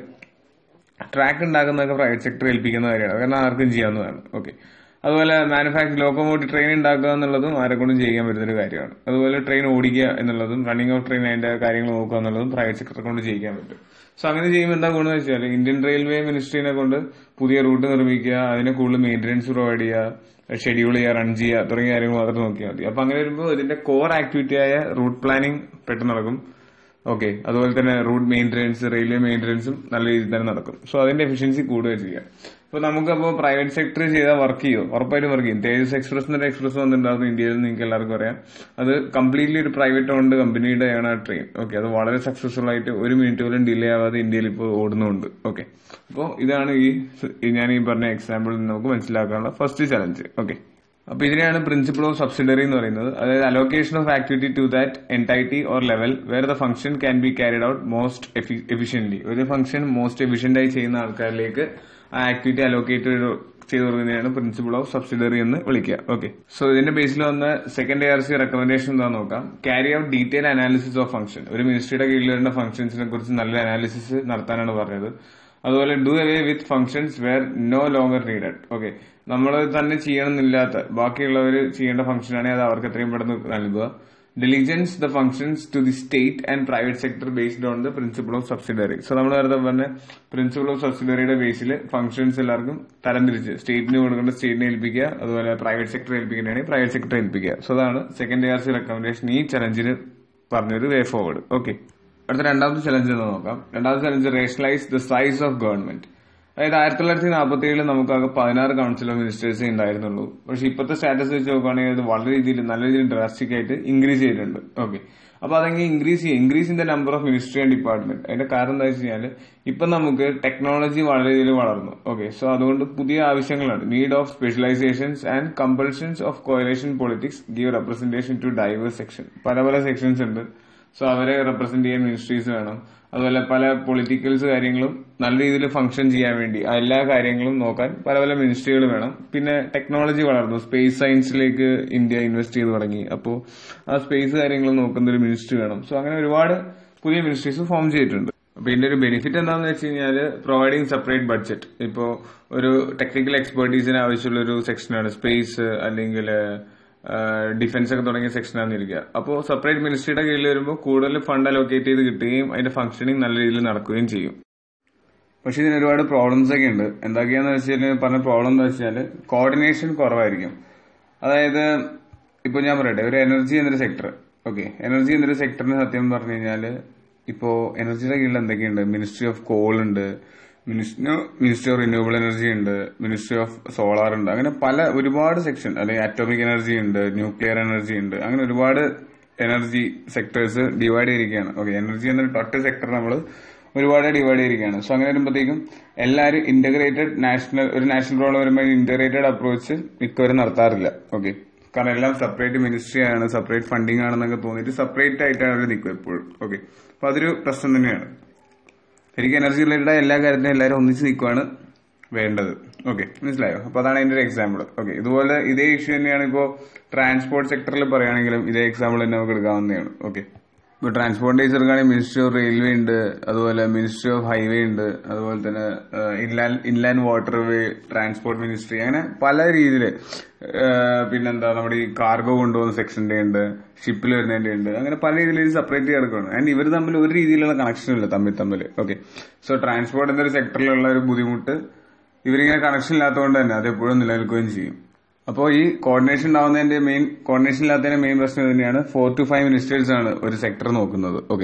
ട്രാക്ക് ഉണ്ടാക്കുന്നതൊക്കെ പ്രൈവറ്റ് സെക്ടർ ഏൽപ്പിക്കുന്ന കാര്യമാണ് കാരണം ആർക്കും ചെയ്യാവുന്നതാണ് ഓക്കെ അതുപോലെ മാനുഫാക്ചർ ലോക്കോമോട്ടീവ് ട്രെയിൻ ഉണ്ടാക്കുക എന്നുള്ളതും ആരെ കൊണ്ടും ചെയ്യാൻ പറ്റുന്ന ഒരു കാര്യമാണ് അതുപോലെ ട്രെയിൻ ഓടിക്കുക എന്നുള്ളതും റണ്ണിങ് ഓഫ് ട്രെയിൻ അതിന്റെ കാര്യങ്ങൾ നോക്കുക എന്നുള്ളതും പ്രൈവറ്റ് സെക്ടറെ കൊണ്ട് ചെയ്യിക്കാൻ പറ്റും സോ അങ്ങനെ ചെയ്യുമ്പോൾ എന്താ ഗുണം വെച്ചാൽ ഇന്ത്യൻ റെയിൽവേ മിനിസ്ട്രീനെ കൊണ്ട് പുതിയ റൂട്ട് നിർമ്മിക്കുക അതിന് കൂടുതൽ മെയിൻ്റനൻസ് പ്രൊവൈഡ് ചെയ്യുക ഷെഡ്യൂൾ ചെയ്യുക റൺ ചെയ്യുക തുടങ്ങിയ കാര്യങ്ങൾ മാത്രം നോക്കിയാൽ മതി അപ്പൊ അങ്ങനെ വരുമ്പോൾ ഇതിന്റെ കോർ ആക്ടിവിറ്റി ആയ റൂട്ട് പ്ലാനിംഗ് പെട്ടെന്ന് നടക്കും ഓക്കെ അതുപോലെ തന്നെ റൂട്ട് മെയിൻ്റനൻസ് റെയിൽവേ മെയിൻ്റനൻസും നല്ല രീതിയിൽ തന്നെ നടക്കും സോ അതിന്റെ എഫിഷ്യൻസി കൂടുക ചെയ്യാം ഇപ്പൊ നമുക്കപ്പോൾ പ്രൈവറ്റ് സെക്ടർ ചെയ്താൽ വർക്ക് ചെയ്യും ഉറപ്പായിട്ടും വർക്ക് ചെയ്യും തേജസ് എക്സ്പ്രസ് എന്നൊരു എക്സ്പ്രസ് വന്നിട്ടുണ്ടായിരുന്നു ഇന്ത്യയിൽ നിങ്ങൾക്ക് എല്ലാവർക്കും അറിയാം അത് കംപ്ലീറ്റ്ലി ഒരു പ്രൈവറ്റ് ഓൺഡ് കമ്പനിയുടെ ആണ് ആ ട്രെയിൻ ഓക്കെ അത് വളരെ സക്സസ്ഫുൾ ആയിട്ട് ഒരു മിനിറ്റ് പോലും ഡിലേ ആവാതെ ഇന്ത്യയിൽ ഇപ്പോൾ ഓടുന്നുണ്ട് ഓക്കെ അപ്പോൾ ഇതാണ് ഈ ഞാൻ ഈ പറഞ്ഞ എക്സാമ്പിളിൽ നിന്ന് നമുക്ക് മനസ്സിലാക്കാനുള്ള ഫസ്റ്റ് ചലഞ്ച് ഓക്കെ അപ്പൊ ഇതിനെയാണ് പ്രിൻസിപ്പിൾ ഓഫ് സബ്സിഡറി എന്ന് പറയുന്നത് അതായത് allocation of activity to that entity or level where the function can be carried out most efficiently ഒരു ഫംഗ്ഷൻ മോസ്റ്റ് എഫിഷ്യന്റ് ആയി ചെയ്യുന്ന ആൾക്കാരിലേക്ക് ആ ആക്ടിവിറ്റി അലോക്കേറ്റ് ചെയ്തു കൊടുക്കുന്നതിനാണ് പ്രിൻസിപ്പിൾ ഓഫ് സബ്സിഡറി എന്ന് വിളിക്കുക ഓക്കെ സോ ഇതിന്റെ ബേസിൽ വന്ന സെക്കൻഡ് എയർ സി റെക്കമെൻഡേഷൻ എന്താ നോക്കാം carry out detail analysis of function ഒരു മിനിസ്ട്രിയുടെ കീഴിൽ വരുന്ന ഫംഗ്ഷൻസിനെ കുറിച്ച് നല്ല അനാലിസിസ് നടത്താനാണ് പറഞ്ഞത് അതുപോലെ do away with functions where no longer needed okay നമ്മൾ തന്നെ ചെയ്യണമെന്നില്ലാത്ത ബാക്കിയുള്ളവർ ചെയ്യേണ്ട ഫംഗ്ഷൻ ആണെങ്കിൽ അത് അവർക്ക് എത്രയും പെട്ടെന്ന് നൽകുക diligence the functions to the state and private sector based on the principle of subsidiary so നമ്മൾ നേരത്തെ പറഞ്ഞ പ്രിൻസിപ്പിൾ ഓഫ് സബ്സിഡറിയുടെ ബേസിൽ ഫംഗ്ഷൻസ് എല്ലാവർക്കും തരംതിരിച്ച് സ്റ്റേറ്റിന് കൊടുക്കേണ്ട സ്റ്റേറ്റിനെ ഏൽപ്പിക്കുക അതുപോലെ പ്രൈവറ്റ് സെക്ടർ ഏൽപ്പിക്കേണ്ടതാണെങ്കിൽ പ്രൈവറ്റ് സെക്ടർ ഏൽപ്പിക്കുക സോ അതാണ് സെക്കൻഡ് ഇയർ സി റെക്കമെൻഡേഷൻ ഈ ചലഞ്ചിന് പറഞ്ഞൊരു വേ ഫോർവേഡ് ഓക്കെ അടുത്ത രണ്ടാമത്തെ ചലഞ്ച് എന്ന് നോക്കാം രണ്ടാമത്തെ challenge rationalise the size of government അതായത് ആയിരത്തി തൊള്ളായിരത്തി നാൽപ്പത്തി ഏഴിൽ നമുക്കാകെ പതിനാറ് കൗൺസിൽ ഓഫ് മിനിസ്റ്റേഴ്സേ ഉണ്ടായിരുന്നുള്ളൂ പക്ഷെ ഇപ്പോഴത്തെ സ്റ്റാറ്റസ് വെച്ച് നോക്കുകയാണെങ്കിൽ അത് വളരെ രീതിയിൽ നല്ല രീതിയിൽ ഡ്രാസ്റ്റിക് ആയിട്ട് ഇൻക്രീസ് ചെയ്തിട്ടുണ്ട് ഓക്കെ അപ്പൊ അതെങ്ങനെ ഇൻക്രീസ് ചെയ്യും increase in the number of ministry and department അതിന്റെ കാരണം എന്താ വെച്ച് കഴിഞ്ഞാൽ ഇപ്പൊ നമുക്ക് ടെക്നോളജി വളരെ രീതിയിൽ വളർന്നു ഓക്കെ സോ അതുകൊണ്ട് പുതിയ ആവശ്യങ്ങളാണ് need of specialisations and compulsions of coalition politics give representation to diverse section പല പല സെക്ഷൻസ് ഉണ്ട് സോ അവരെ റെപ്രസെന്റ് ചെയ്യാൻ മിനിസ്ട്രീസ് വേണം അതുപോലെ പല പൊളിറ്റിക്കൽസ് കാര്യങ്ങളും നല്ല രീതിയിൽ ഫംഗ്ഷൻ ചെയ്യാൻ വേണ്ടി എല്ലാ കാര്യങ്ങളും നോക്കാൻ പല പല മിനിസ്ട്രികൾ വേണം പിന്നെ ടെക്നോളജി വളർന്നു സ്പേസ് സയൻസിലേക്ക് ഇന്ത്യ ഇൻവെസ്റ്റ് ചെയ്ത് തുടങ്ങി അപ്പോൾ ആ സ്പേസ് കാര്യങ്ങൾ നോക്കുന്ന ഒരു മിനിസ്ട്രി വേണം സോ അങ്ങനെ ഒരുപാട് പുതിയ മിനിസ്ട്രീസ് ഫോം ചെയ്തിട്ടുണ്ട് അപ്പൊ ഇതിന്റെ ഒരു ബെനിഫിറ്റ് എന്താണെന്ന് വെച്ച് കഴിഞ്ഞാൽ പ്രൊവൈഡിങ് സെപ്പറേറ്റ് ബഡ്ജറ്റ് ഇപ്പോൾ ഒരു ടെക്നിക്കൽ എക്സ്പെർട്ടീസിന് ആവശ്യമുള്ള ഒരു സെക്ഷനാണ് സ്പേസ് അല്ലെങ്കിൽ ഡിഫൻസ് ഒക്കെ തുടങ്ങിയ സെക്ഷനാണ് ഇരിക്കുക അപ്പോൾ സെപ്പറേറ്റ് മിനിസ്ട്രിയുടെ കീഴിൽ വരുമ്പോൾ കൂടുതൽ ഫണ്ട് അലോക്കേറ്റ് ചെയ്ത് കിട്ടുകയും അതിന്റെ ഫംഗ്ഷനിങ് നല്ല രീതിയിൽ നടക്കുകയും ചെയ്യും പക്ഷെ ഇതിന് ഒരുപാട് പ്രോബ്ലംസ് ഒക്കെ ഉണ്ട് എന്തൊക്കെയാന്ന് വെച്ചാൽ പറഞ്ഞ പ്രോബ്ലം എന്താ വെച്ചാൽ കോർഡിനേഷൻ കുറവായിരിക്കും അതായത് ഇപ്പൊ ഞാൻ പറയട്ടെ ഒരു എനർജി എന്നൊരു സെക്ടർ ഓക്കെ എനർജി എന്നൊരു സെക്ടറിന് സത്യം പറഞ്ഞു കഴിഞ്ഞാൽ ഇപ്പോ എനർജിയുടെ കീഴിൽ എന്തൊക്കെയുണ്ട് മിനിസ്ട്രി ഓഫ് കോൾ ഉണ്ട് മിനിസ്ട്രി ഓഫ് റിന്യൂവബിൾ എനർജി ഉണ്ട് മിനിസ്ട്രി ഓഫ് സോളാർ ഉണ്ട് അങ്ങനെ പല ഒരുപാട് സെക്ഷൻ അല്ലെങ്കിൽ അറ്റോമിക് എനർജി ഉണ്ട് ന്യൂക്ലിയർ എനർജി ഉണ്ട് അങ്ങനെ ഒരുപാട് എനർജി സെക്ടേഴ്സ് ഡിവൈഡ് ചെയ്തിരിക്കുകയാണ് ഓക്കെ എനർജി എന്നൊരു ഒറ്റ സെക്ടർ നമ്മൾ ഒരുപാട് ഡിവൈഡ് ചെയ്തിരിക്കുകയാണ് സോ അങ്ങനെ വരുമ്പോഴത്തേക്കും എല്ലാവരും ഇന്റഗ്രേറ്റഡ് നാഷണൽ ഒരു നാഷണൽ റോൾ വരുമ്പോൾ ഇന്റഗ്രേറ്റഡ് അപ്രോച്ച് മിക്കവരും നടത്താറില്ല ഓക്കെ കാരണം എല്ലാം സെപ്പറേറ്റ് മിനിസ്ട്രി ആണ് സെപ്പറേറ്റ് ഫണ്ടിങ് ആണെന്നൊക്കെ തോന്നിയിട്ട് സെപ്പറേറ്റ് ആയിട്ടാണ് അവർ നിൽക്കുക എപ്പോഴും ഓക്കെ അപ്പൊ അതൊരു പ്രശ്നം തന്നെയാണ് ശരിക്കും എനർജി റിലേറ്റഡ് എല്ലാ കാര്യത്തിനും എല്ലാവരും ഒന്നിച്ച് നിൽക്കുകയാണ് വേണ്ടത് ഓക്കെ മനസ്സിലായോ അപ്പൊ അതാണ് അതിന്റെ ഒരു എക്സാമ്പിൾ ഓക്കെ ഇതുപോലെ ഇതേ ഇഷ്യൂ തന്നെയാണ് ഇപ്പോൾ ട്രാൻസ്പോർട്ട് സെക്ടറിൽ പറയുകയാണെങ്കിലും ഇതേ എക്സാമ്പിൾ തന്നെ നമുക്ക് എടുക്കാവുന്നതാണ് ഓക്കെ ഇപ്പോൾ ട്രാൻസ്പോർട്ടേഴ്സ് എടുക്കുകയാണെങ്കിൽ മിനിസ്ട്രി ഓഫ് റെയിൽവേ ഉണ്ട് അതുപോലെ മിനിസ്ട്രി ഓഫ് ഹൈവേ ഉണ്ട് അതുപോലെ തന്നെ inland inland waterway transport ministry അങ്ങനെ പല രീതിയിൽ പിന്നെന്താ നമ്മുടെ ഈ കാർഗോ കൊണ്ടുപോകുന്ന സെക്ഷന്റെ ഉണ്ട് ഷിപ്പിൽ വരുന്നതിന്റെ ഉണ്ട് അങ്ങനെ പല രീതിയിൽ സെപ്പറേറ്റ് ചെയ്ത് കിടക്കുകയാണ് ആൻഡ് ഇവർ തമ്മിൽ ഒരു രീതിയിലുള്ള കണക്ഷൻ ഇല്ല തമ്മിൽ തമ്മിൽ ഓക്കെ സോ ട്രാൻസ്പോർട്ട് എന്നൊരു സെക്ടറിലുള്ള ഒരു ബുദ്ധിമുട്ട് ഇവരിങ്ങനെ കണക്ഷൻ ഇല്ലാത്തതുകൊണ്ട് തന്നെ അത് എപ്പോഴും നിലനിൽക്കുകയും ചെയ്യും അപ്പോൾ ഈ കോർഡിനേഷൻ ഉണ്ടാവുന്നതിന്റെ മെയിൻ കോർഡിനേഷൻ ഇല്ലാത്തതിന്റെ മെയിൻ പ്രശ്നം തന്നെയാണ് ഫോർ ടു ഫൈവ് മിനിസ്റ്റേഴ്സ് ആണ് ഒരു സെക്ടർ നോക്കുന്നത് okay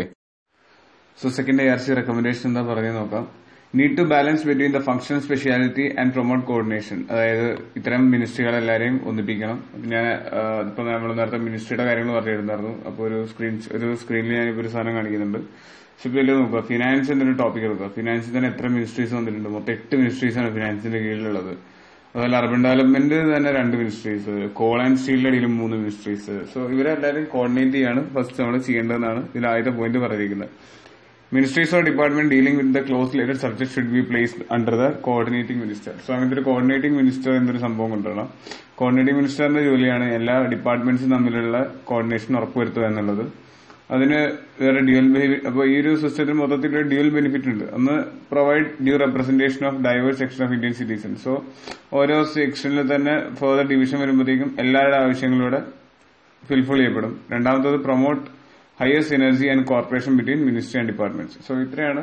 so second I R C recommendation എന്താ പറഞ്ഞു നോക്കാം need to balance between the function speciality and promote coordination അതായത് ഇത്തരം മിനിസ്ട്രികളെല്ലാരെയും ഒന്നിപ്പിക്കണം ഞാൻ ഇപ്പൊ നമ്മൾ നേരത്തെ മിനിസ്ട്രിയുടെ കാര്യങ്ങൾ പറഞ്ഞിരുന്നായിരുന്നു അപ്പോൾ ഒരു സ്ക്രീൻ ഒരു സ്ക്രീനിൽ ഞാനിപ്പോൾ ഒരു സാധനം കാണിക്കുന്നുണ്ട് പക്ഷെ ഇപ്പോൾ നോക്കുക ഫിനാൻസ് എന്നൊരു ടോപ്പിക് എടുക്കുക ഫിനാൻസിൽ തന്നെ എത്ര മിനിസ്ട്രീസ് വന്നിട്ടുണ്ട് മൊത്തം എട്ട് മിനിസ്ട്രീസ് ആണ് ഫിനാൻസിന്റെ കീഴിലുള്ളത് അതുപോലെ അർബൻ ഡെവലപ്മെന്റ് തന്നെ രണ്ട് മിനിസ്ട്രീസ് കോൾ ആൻഡ് സ്റ്റീലിന്റെ അടിയിലും മൂന്ന് മിനിസ്ട്രീസ് സോ ഇവരെല്ലാവരും കോർഡിനേറ്റ് ചെയ്യാണ് ഫസ്റ്റ് നമ്മൾ ചെയ്യേണ്ടതെന്നാണ് ഇതിൽ ആദ്യത്തെ പോയിന്റ് പറഞ്ഞിരിക്കുന്നത് ministries or department dealing with the close related subject should be placed under the coordinating minister so അങ്ങനത്തെ ഒരു കോർഡിനേറ്റിംഗ് മിനിസ്റ്റർ എന്നൊരു സംഭവം കൊണ്ടുവരണം കോർഡിനേറ്റിംഗ് മിനിസ്റ്ററിന്റെ ജോലിയാണ് എല്ലാ ഡിപ്പാർട്ട്മെന്റ്സും തമ്മിലുള്ള കോർഡിനേഷൻ ഉറപ്പുവരുത്തുക എന്നുള്ളത് അതിന് വേറെ ഡ്യുവൽ അപ്പോൾ ഈ ഒരു സിസ്റ്റത്തിൽ മൊത്തത്തിൽ ഒരു ഡ്യുവൽ ബെനിഫിറ്റ് ഉണ്ട് ഒന്ന് provide due representation of diverse section of Indian citizen so ഓരോ സെക്ഷനിൽ തന്നെ ഫർദർ ഡിവിഷൻ വരുമ്പോഴത്തേക്കും എല്ലാവരുടെ ആവശ്യങ്ങളൂടെ ഫിൽഫിൾ ചെയ്യപ്പെടും രണ്ടാമത്തത് promote highest energy and corporation between ministry and departments so ഇത്രയാണ്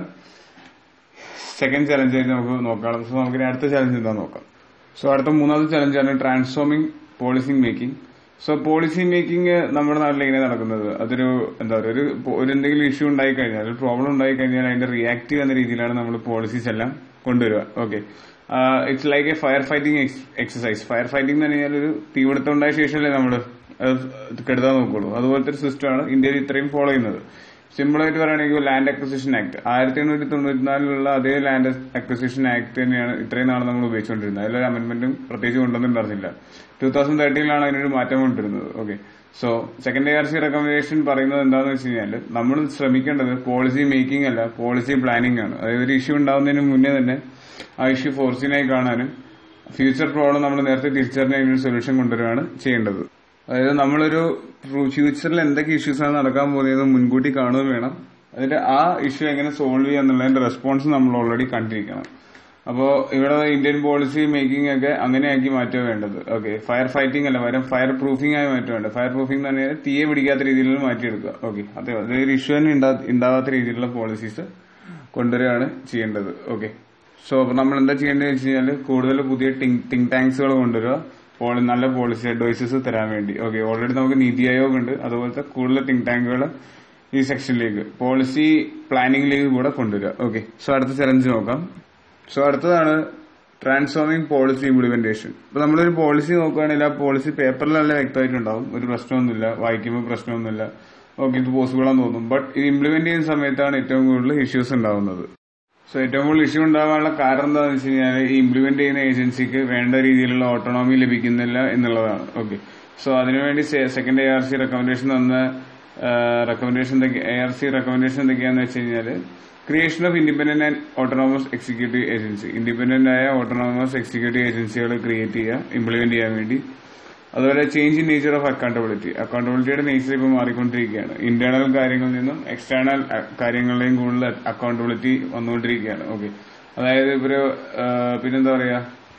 സെക്കൻഡ് ചലഞ്ച് ആയിട്ട് നമുക്ക് നോക്കാം സോ നമുക്ക് അടുത്ത ചലഞ്ച് എന്താ നോക്കാം സോ അടുത്ത മൂന്നാമത്തെ ചലഞ്ചാണ് transforming policy making so policy making നമ്മുടെ നാട്ടിൽ എങ്ങനെ നടക്കുന്നത് അതൊരു എന്താ പറയുക ഒരു ഒരു എന്തെങ്കിലും ഇഷ്യൂ ഉണ്ടായി കഴിഞ്ഞാൽ ഒരു പ്രോബ്ലം ഉണ്ടായി കഴിഞ്ഞാൽ അതിന്റെ റിയാക്റ്റീവ് എന്ന രീതിയിലാണ് നമ്മൾ പോളിസീസ് എല്ലാം കൊണ്ടുവരിക okay it's like a fire fighting exercise fire fighting എന്ന് പറഞ്ഞാൽ ഒരു തീപിടുത്തം ഉണ്ടായ ശേഷമല്ലേ നമ്മൾ കെടുത്താൻ നോക്കുള്ളൂ അതുപോലത്തെ ഒരു സിസ്റ്റമാണ് ഇന്ത്യയിൽ ഇത്രയും ഫോളോ ചെയ്യുന്നത് സിമ്പിൾ ആയിട്ട് പറയുകയാണെങ്കിൽ ലാൻഡ് അക്വസിഷൻ ആക്ട് ആയിരത്തി എണ്ണൂറ്റി തൊണ്ണൂറ്റിനാലിലുള്ള അതേ ലാൻഡ് അക്വസിഷൻ ആക്ട് തന്നെയാണ് ഇത്രയും നാൾ നമ്മൾ ഉപയോഗിച്ചുകൊണ്ടിരുന്നത് അതിലൊരു അമെന്റ്മെന്റും പ്രത്യേകിച്ച് കൊണ്ടുവന്നിട്ടുണ്ടായിരുന്നില്ല ടൂ തൗസൻഡ് തേർട്ടീനിലാണ് അതിനൊരു മാറ്റം കൊണ്ടുവരുന്നത് okay so second R C recommendation പറയുന്നത് എന്താണെന്ന് വെച്ച് കഴിഞ്ഞാൽ നമ്മൾ ശ്രമിക്കേണ്ടത് പോളിസി മേക്കിംഗ് അല്ല പോളിസി പ്ലാനിംഗ് ആണ് അതായത് ഒരു ഇഷ്യൂ ഉണ്ടാവുന്നതിന് മുന്നേ തന്നെ ആ ഇഷ്യൂ ഫോർസിനായി കാണാനും ഫ്യൂച്ചർ പ്രോബ്ലം നമ്മൾ നേരത്തെ തിരിച്ചറിഞ്ഞ അതിനൊരു സൊല്യൂഷൻ കൊണ്ടുവരികയാണ് ചെയ്യേണ്ടത് അതായത് നമ്മളൊരു ഫ്യൂച്ചറിൽ എന്തൊക്കെ ഇഷ്യൂസ് ആണ് നടക്കാൻ പോകുന്നത് മുൻകൂട്ടി കാണുകയും വേണം അതിന്റെ ആ ഇഷ്യൂ എങ്ങനെ സോൾവ് ചെയ്യുക എന്നുള്ളതിന്റെ റെസ്പോൺസ് നമ്മൾ ഓൾറെഡി കണ്ടിരിക്കണം അപ്പോൾ ഇവിടെ ഇന്ത്യൻ പോളിസി മേക്കിംഗ് ഒക്കെ അങ്ങനെയാക്കി മാറ്റുക വേണ്ടത് ഓക്കെ ഫയർ ഫൈറ്റിംഗ് അല്ല പകരം ഫയർ പ്രൂഫിംഗ് ആയി മാറ്റുക വേണ്ടത് ഫയർ പ്രൂഫിംഗ് എന്ന് പറഞ്ഞാൽ തീയെ പിടിക്കാത്ത രീതിയിൽ മാറ്റിയെടുക്കുക ഓക്കെ അതെ അതൊരു ഇഷ്യൂ തന്നെ ഉണ്ടാവാത്ത രീതിയിലുള്ള പോളിസീസ് കൊണ്ടുവരികയാണ് ചെയ്യേണ്ടത് ഓക്കെ സോ അപ്പൊ നമ്മൾ എന്താ ചെയ്യേണ്ടത് വെച്ച് കഴിഞ്ഞാൽ കൂടുതൽ പുതിയ തിങ്ക് ടാങ്ക്സുകൾ കൊണ്ടുവരിക പോളി നല്ല പോളിസി അഡ്വൈസസ് തരാൻ വേണ്ടി ഓക്കെ ഓൾറെഡി നമുക്ക് നീതി ആയോഗ് ഉണ്ട് അതുപോലത്തെ കൂടുതൽ തിങ്ക് ടാങ്കുകൾ ഈ സെക്ഷനിലേക്ക് പോളിസി പ്ലാനിംഗിലേക്ക് കൂടെ കൊണ്ടുവരിക ഓക്കെ സോ അടുത്ത ചലഞ്ച് നോക്കാം സോ അടുത്തതാണ് ട്രാൻസ്ഫോമിംഗ് പോളിസി ഇംപ്ലിമെന്റേഷൻ ഇപ്പൊ നമ്മളൊരു പോളിസി നോക്കുകയാണെങ്കിൽ ആ പോളിസി പേപ്പറിൽ നല്ല വ്യക്തമായിട്ടുണ്ടാവും ഒരു പ്രശ്നമൊന്നുമില്ല വായിക്കുമ്പോൾ പ്രശ്നമൊന്നുമില്ല ഓക്കെ ഇത് പോസിബിൾ ആണെന്ന് തോന്നും ബട്ട് ഇത് ഇംപ്ലിമെന്റ് ചെയ്യുന്ന സമയത്താണ് ഏറ്റവും കൂടുതൽ ഇഷ്യൂസ് ഉണ്ടാവുന്നത് സോ ഏറ്റവും കൂടുതൽ ഇഷ്യൂ ഉണ്ടാകാനുള്ള കാരണം എന്താണെന്ന് വെച്ച് കഴിഞ്ഞാൽ ഈ ഇംപ്ലിമെന്റ് ചെയ്യുന്ന ഏജൻസിക്ക് വേണ്ട രീതിയിലുള്ള ഓട്ടോണോമി ലഭിക്കുന്നില്ല എന്നുള്ളതാണ് ഓക്കെ സോ അതിനുവേണ്ടി second A R C recommendation തന്ന recommendation A R C recommendation എന്തൊക്കെയാന്ന് വെച്ച് കഴിഞ്ഞാൽ creation of independent and autonomous executive agency independent ആയ ഓട്ടോണോമസ് എക്സിക്യൂട്ടീവ് ഏജൻസികൾ ക്രിയേറ്റ് ചെയ്യുക ഇംപ്ലിമെന്റ് ചെയ്യാൻ വേണ്ടി അതുപോലെ change in nature of accountability അക്കൗണ്ടബിലിറ്റിയുടെ നേച്ചർ ഇപ്പോൾ മാറിക്കൊണ്ടിരിക്കുകയാണ് ഇന്റേണൽ കാര്യങ്ങളിൽ നിന്നും എക്സ്റ്റേണൽ കാര്യങ്ങളിലെയും കൂടുതൽ അക്കൗണ്ടബിലിറ്റി വന്നുകൊണ്ടിരിക്കുകയാണ് ഓക്കെ അതായത് ഇവര് പിന്നെന്താ പറയാ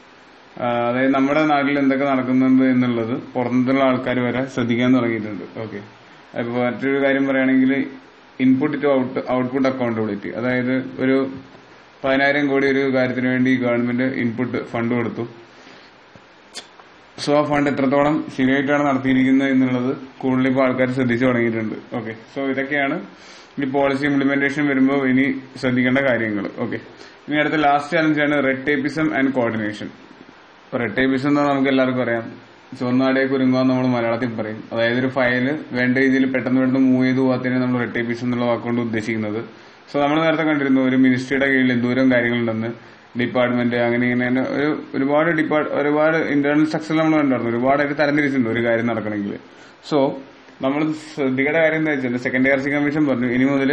അതായത് നമ്മുടെ നാട്ടിൽ എന്തൊക്കെ നടക്കുന്നുണ്ട് എന്നുള്ളത് പുറത്തുള്ള ആൾക്കാർ വരെ ശ്രദ്ധിക്കാൻ തുടങ്ങിയിട്ടുണ്ട് ഓക്കെ അപ്പൊ മറ്റൊരു കാര്യം പറയുകയാണെങ്കിൽ input to out output accountability അതായത് ഒരു പതിനായിരം കോടി ഒരു കാര്യത്തിന് വേണ്ടി ഗവൺമെന്റ് ഇൻപുട്ട് ഫണ്ട് കൊടുത്തു സോ ആ ഫണ്ട് എത്രത്തോളം ശരിയായിട്ടാണ് നടത്തിയിരിക്കുന്നത് എന്നുള്ളത് കൂടുതൽ ഇപ്പോൾ ആൾക്കാർ ശ്രദ്ധിച്ചു തുടങ്ങിയിട്ടുണ്ട് ഓക്കെ സോ ഇതൊക്കെയാണ് ഈ പോളിസി ഇംപ്ലിമെന്റേഷൻ വരുമ്പോൾ ഇനി ശ്രദ്ധിക്കേണ്ട കാര്യങ്ങൾ ഓക്കെ ഇനി അടുത്ത ലാസ്റ്റ് ചാലഞ്ചാണ് red tapism and coordination red tapism എന്ന് നമുക്ക് എല്ലാവർക്കും അറിയാം ചുവന്നാടെ കുരുങ്ങുക നമ്മൾ മലയാളത്തിൽ പറയും അതായത് ഒരു ഫയൽ വേണ്ട രീതിയിൽ പെട്ടെന്ന് പെട്ടെന്ന് മൂവ് ചെയ്ത് പോകാത്തതിനെ നമ്മൾ റെഡ് ടേപ്പിസം എന്നുള്ള വാക്കുകൊണ്ട് ഉദ്ദേശിക്കുന്നത് സോ നമ്മൾ നേരത്തെ കണ്ടിരുന്നു ഒരു മിനിസ്ട്രിയുടെ കീഴിൽ എന്തോരം കാര്യങ്ങളുണ്ടെന്ന് ഡിപ്പാർട്ട്മെന്റ് അങ്ങനെ ഇങ്ങനെ തന്നെ ഒരു ഒരുപാട് ഡിപ്പാർട്ട് ഒരുപാട് ഇന്റേണൽ സ്ട്രക്ചർ നമ്മൾ കണ്ടായിരുന്നു ഒരുപാടായിട്ട് തരംതിരിച്ചിട്ടുണ്ട് ഒരു കാര്യം നടക്കണമെങ്കിൽ സോ നമ്മൾ ശ്രദ്ധിക്കേണ്ട കാര്യം എന്താ വെച്ചാൽ സെക്കൻഡ് ഇയർ സി കമ്മീഷൻ പറഞ്ഞു ഇനി മുതൽ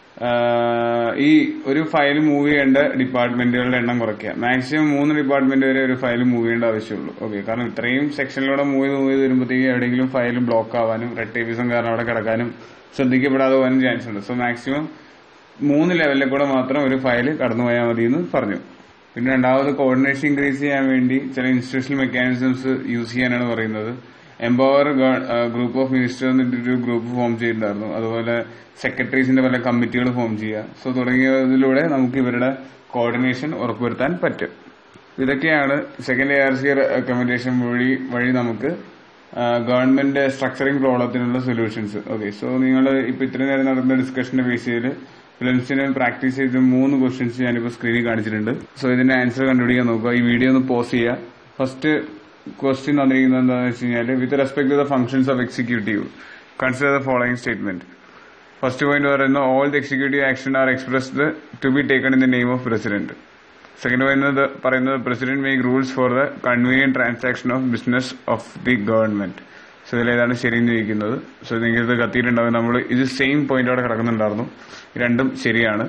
ഈ ഒരു ഫയൽ മൂവ് ചെയ്യേണ്ട ഡിപ്പാർട്ട്മെന്റുകളുടെ എണ്ണം കുറയ്ക്കുക മാക്സിമം മൂന്ന് ഡിപ്പാർട്ട്മെന്റ് വരെ ഒരു ഫയൽ മൂവ് ചെയ്യേണ്ട ആവശ്യമുള്ളൂ ഓക്കെ കാരണം ഇത്രയും സെക്ഷനിലൂടെ മൂവ് ചെയ്ത് മൂവ് ചെയ്ത് വരുമ്പോഴത്തേക്ക് എവിടെയെങ്കിലും ഫയൽ ബ്ലോക്ക് ആവാനും റെഡ് ടേപ്പിസം കാരണം അവിടെ കിടക്കാനും ശ്രദ്ധിക്കപ്പെടാതെ പോകാനും ചാൻസ് ഉണ്ട് സോ മാക്സിമം മൂന്ന് ലെവലിൽ കൂടെ മാത്രം ഒരു ഫയൽ കടന്നു പോയാൽ മതി എന്ന് പറഞ്ഞു പിന്നെ രണ്ടാമത് കോർഡിനേഷൻ ഇൻക്രീസ് ചെയ്യാൻ വേണ്ടി ചില ഇൻസ്റ്റിറ്റ്യൂഷണൽ മെക്കാനിസംസ് യൂസ് ചെയ്യാനാണ് പറയുന്നത് എംപവർ ഗ്രൂപ്പ് ഓഫ് മിനിസ്റ്റേഴ്സ് എന്നിട്ടൊരു ഗ്രൂപ്പ് ഫോം ചെയ്തിട്ടുണ്ടായിരുന്നു അതുപോലെ സെക്രട്ടറീസിന്റെ പല കമ്മിറ്റികൾ ഫോം ചെയ്യുക സോ തുടങ്ങിയതിലൂടെ നമുക്ക് ഇവരുടെ കോർഡിനേഷൻ ഉറപ്പുവരുത്താൻ പറ്റും ഇതൊക്കെയാണ് second A R C recommendation വഴി വഴി നമുക്ക് ഗവൺമെന്റ് സ്ട്രക്ചറിംഗ് പ്രോബ്ലത്തിനുള്ള സൊല്യൂഷൻസ് ഓക്കെ സോ നിങ്ങൾ ഇപ്പൊ ഇത്രയും നേരം നടന്ന ഡിസ്കഷന്റെ ബേസിൽ ഫിലിംസിന് പ്രാക്ടീസ് ചെയ്ത് മൂന്ന് ക്വസ്റ്റ്യൻസ് ഞാനിപ്പോൾ സ്ക്രീനിൽ കാണിച്ചിട്ടുണ്ട് സോ ഇതിന്റെ ആൻസർ കണ്ടുപിടിക്കാൻ നോക്കുക ഈ വീഡിയോ ഒന്ന് പോസ് ചെയ്യുക ഫസ്റ്റ് ക്വസ്റ്റ്യൻ തന്നിരിക്കുന്നത് എന്താണെന്ന് വെച്ച് കഴിഞ്ഞാൽ with respect to the functions of executive consider the following statement first point പറയുന്നത് all the executive action are expressed to be taken in the name of president second പറയുന്നത് പറയുന്നത് president make rules for the convenient transaction of business of the government so ഇതിലേതാണ് ശരിയെന്ന് ചോദിക്കുന്നത് so നിങ്ങൾക്ക് ഇത് കത്തിയിട്ടുണ്ടാവും നമ്മൾ ഇത് സെയിം പോയിന്റ് അവിടെ കിടക്കുന്നുണ്ടായിരുന്നു രണ്ടും ശരിയാണ്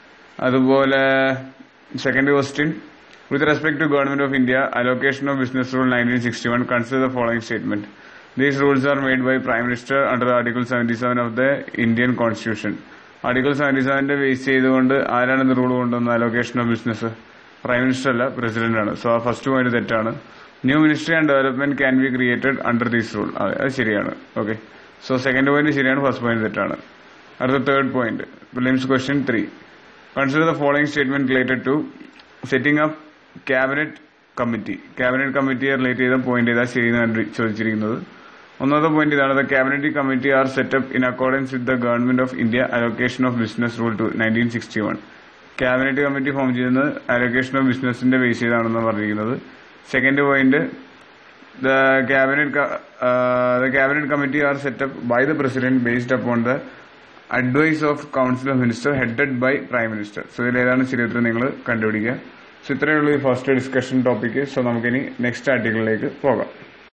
അതുപോലെ second question with respect to government of India allocation of business rule nineteen sixty one consider the following statement these rules are made by prime minister under article seventy seven of the Indian constitution article seventy സെവന്റെ base ചെയ്തുകൊണ്ട് ആരാണ് ഇത് rule കൊണ്ടുവന്ന allocation of business prime minister അല്ല president ആണ് so ആ first point തെറ്റാണ് new ministry and development can be created under these rule അതെ അത് ശരിയാണ് ഓക്കെ സോ സെക്കൻഡ് പോയിന്റ് ശരിയാണ് ഫസ്റ്റ് പോയിന്റ് തെറ്റാണ് അടുത്ത third point prelims question three consider the following statement related to setting up cabinet committee cabinet കമ്മിറ്റിയെ relate ചെയ്ത point ഏതാ ശരിയെന്നാണ് ചോദിച്ചിരിക്കുന്നത് ഒന്നാമത്തെ പോയിന്റ് ഇതാണ് the cabinet committee are set up in accordance with the government of India allocation of business rule to nineteen sixty one cabinet committee form ചെയ്യുന്നത് allocation of ബിസിനസിന്റെ base ചെയ്താണെന്ന് പറഞ്ഞിരിക്കുന്നത് second point the cabinet the cabinet committee are set up by the president based upon the advice of council of minister headed by prime minister so ഇതിലേതാണ് ശരിയുത്തരം നിങ്ങൾ കണ്ടുപിടിക്കുക so ഇത്രയേ ഉള്ളൂ ഈ ഫസ്റ്റ് ഡിസ്കഷൻ ടോപ്പിക്ക് സോ നമുക്കിനി നെക്സ്റ്റ് ആർട്ടിക്കിളിലേക്ക് പോകാം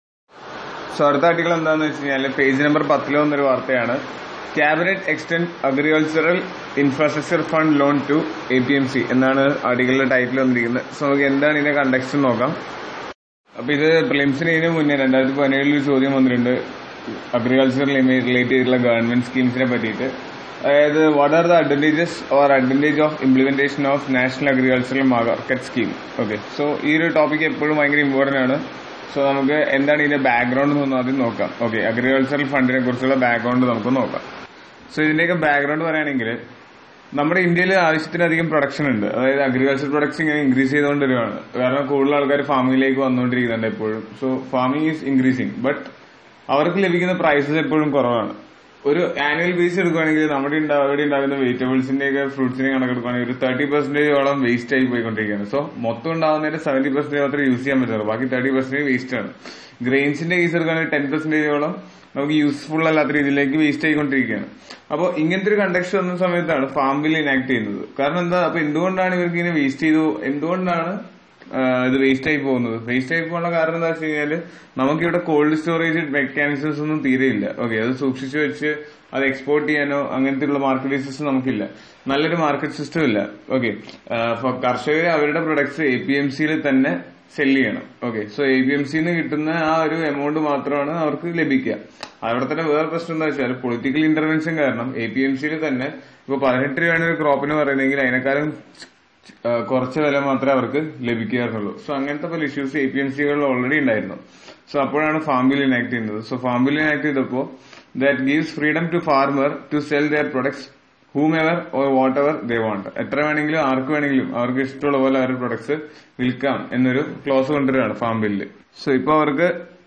സോ അടുത്ത ആർട്ടിക്കിൾ എന്താണെന്ന് വെച്ച് കഴിഞ്ഞാൽ പേജ് നമ്പർ പത്തിലോ എന്നൊരു വാർത്തയാണ് cabinet extend agricultural infrastructure fund loan to A P M C എന്നാണ് ആർട്ടിക്കിളിന്റെ ടൈറ്റിൽ വന്നിരിക്കുന്നത് സോ നമുക്ക് എന്താണ് ഇതിന്റെ കണ്ടക്സ്റ്റ് നോക്കാം അപ്പൊ ഇത് പ്രിലിംസിന് ഇതിന് മുന്നേ രണ്ടായിരത്തി പതിനേഴിൽ ഒരു ചോദ്യം വന്നിട്ടുണ്ട് അഗ്രികൾച്ചർ റിലേറ്റ് ചെയ്തിട്ടുള്ള ഗവൺമെന്റ് സ്കീംസിനെ പറ്റിയിട്ട് അതായത് what are the advantages or advantage of implementation of national agricultural market scheme okay so ഈ ഒരു ടോപ്പിക് എപ്പോഴും ഭയങ്കര ഇമ്പോർട്ടന്റ് ആണ് സോ നമുക്ക് എന്താണ് ഇതിന്റെ ബാക്ക്ഗ്രൗണ്ട് എന്ന് ആദ്യം നോക്കാം ഓക്കെ അഗ്രികൾച്ചറൽ ഫണ്ടിനെ കുറിച്ചുള്ള ബാക്ക്ഗ്രൗണ്ട് നമുക്ക് നോക്കാം സോ ഇതിന്റെയൊക്കെ ബാക്ക്ഗ്രൗണ്ട് പറയുകയാണെങ്കിൽ നമ്മുടെ ഇന്ത്യയിൽ ആവശ്യത്തിലധികം പ്രൊഡക്ഷൻ ഉണ്ട് അതായത് അഗ്രികൾച്ചർ പ്രൊഡക്ട്സ് ഇങ്ങനെ ഇൻക്രീസ് ചെയ്തുകൊണ്ട് വരികയാണ് കാരണം കൂടുതൽ ആൾക്കാർ ഫാമിംഗിലേക്ക് വന്നുകൊണ്ടിരിക്കുന്നുണ്ട് എപ്പോഴും so farming is increasing but അവർക്ക് ലഭിക്കുന്ന പ്രൈസസ് എപ്പോഴും കുറവാണ് ഒരു ആനുവൽ ബേസ് എടുക്കുകയാണെങ്കിൽ നമ്മുടെ ഇവിടെ ഉണ്ടാകുന്ന വെജിറ്റബിൾസിന്റെ ഒക്കെ ഫ്രൂട്ട്സിനെ കണക്കെടുക്കുകയാണെങ്കിൽ ഒരു തേർട്ടി പെർസെന്റേജോളം വേസ്റ്റ് ആയി പോയിക്കൊണ്ടിരിക്കുകയാണ് സോ മൊത്തം ഉണ്ടാകുന്നതിന്റെ സെവന്റി പെർസെന്റേജ് മാത്രമേ യൂസ് ചെയ്യാൻ പറ്റുള്ളൂ ബാക്കി തേർട്ടി പെർസെന്റേജ് വേസ്റ്റ് ആണ് ഗ്രെയിൻസിന്റെ കേസ് എടുക്കുകയാണെങ്കിൽ ടെൻ പെർസെന്റേജോളം നമുക്ക് യൂസ്ഫുൾ അല്ലാത്ത രീതിയിലേക്ക് വേസ്റ്റ് ആയിക്കൊണ്ടിരിക്കുകയാണ് അപ്പോൾ ഇങ്ങനത്തെ ഒരു കണ്ടക്ഷൻ വന്ന സമയത്താണ് ഫാം ബിൽ ഇനാക്ട് ചെയ്യുന്നത് കാരണം എന്താ അപ്പൊ എന്തുകൊണ്ടാണ് ഇവർക്ക് ഇങ്ങനെ വേസ്റ്റ് ചെയ്തു എന്തുകൊണ്ടാണ് ഇത് വേസ്റ്റ് ആയി പോകുന്നത് വേസ്റ്റ് ആയി പോകാനുള്ള കാരണം എന്താ വെച്ച് കഴിഞ്ഞാല് നമുക്കിവിടെ കോൾഡ് സ്റ്റോറേജ് മെക്കാനിസംസ് ഒന്നും തീരെയില്ല ഓക്കെ അത് സൂക്ഷിച്ചു വെച്ച് അത് എക്സ്പോർട്ട് ചെയ്യാനോ അങ്ങനത്തെ ഉള്ള മാർക്കറ്റ് സിസ്റ്റം നമുക്കില്ല നല്ലൊരു മാർക്കറ്റ് സിസ്റ്റം ഇല്ല ഓക്കെ കർഷകർ അവരുടെ പ്രൊഡക്ട്സ് എ പി എം സിയിൽ തന്നെ സെല് ചെയ്യണം okay so A P M സിന്ന് കിട്ടുന്ന ആ ഒരു എമൗണ്ട് മാത്രമാണ് അവർക്ക് ലഭിക്കുക അവിടെ തന്നെ വേറെ പ്രശ്നം എന്താ വെച്ചാൽ പൊളിറ്റിക്കൽ ഇന്റർവെൻഷൻ കാരണം എ പി എം സിയിൽ തന്നെ ഇപ്പൊ പതിനെട്ട് രൂപയാണ് ഒരു ക്രോപ്പിന് പറയുന്നതെങ്കിൽ അതിനേക്കാളും കുറച്ച് വില മാത്രമേ അവർക്ക് ലഭിക്കാറുള്ളൂ സോ അങ്ങനത്തെ പല ഇഷ്യൂസ് എ പി എം സികളിൽ ഓൾറെഡി ഉണ്ടായിരുന്നു സോ അപ്പോഴാണ് ഫാം ബിൽ ഇനാക്ട് ചെയ്യുന്നത് സോ ഫാം ബിൽ ഇനാക്ട് ചെയ്തപ്പോൾ that gives freedom to farmer to sell their products whomever or whatever they want എത്ര വേണമെങ്കിലും ആർക്ക് വേണമെങ്കിലും അവർക്ക് ഇഷ്ടമുള്ള പോലെ അവരുടെ പ്രൊഡക്ട്സ് വിൽക്കാം എന്നൊരു ക്ലോസ് കൊണ്ടുവരികയാണ് ഫാം ബില്ല് സോ ഇപ്പൊ അവർക്ക്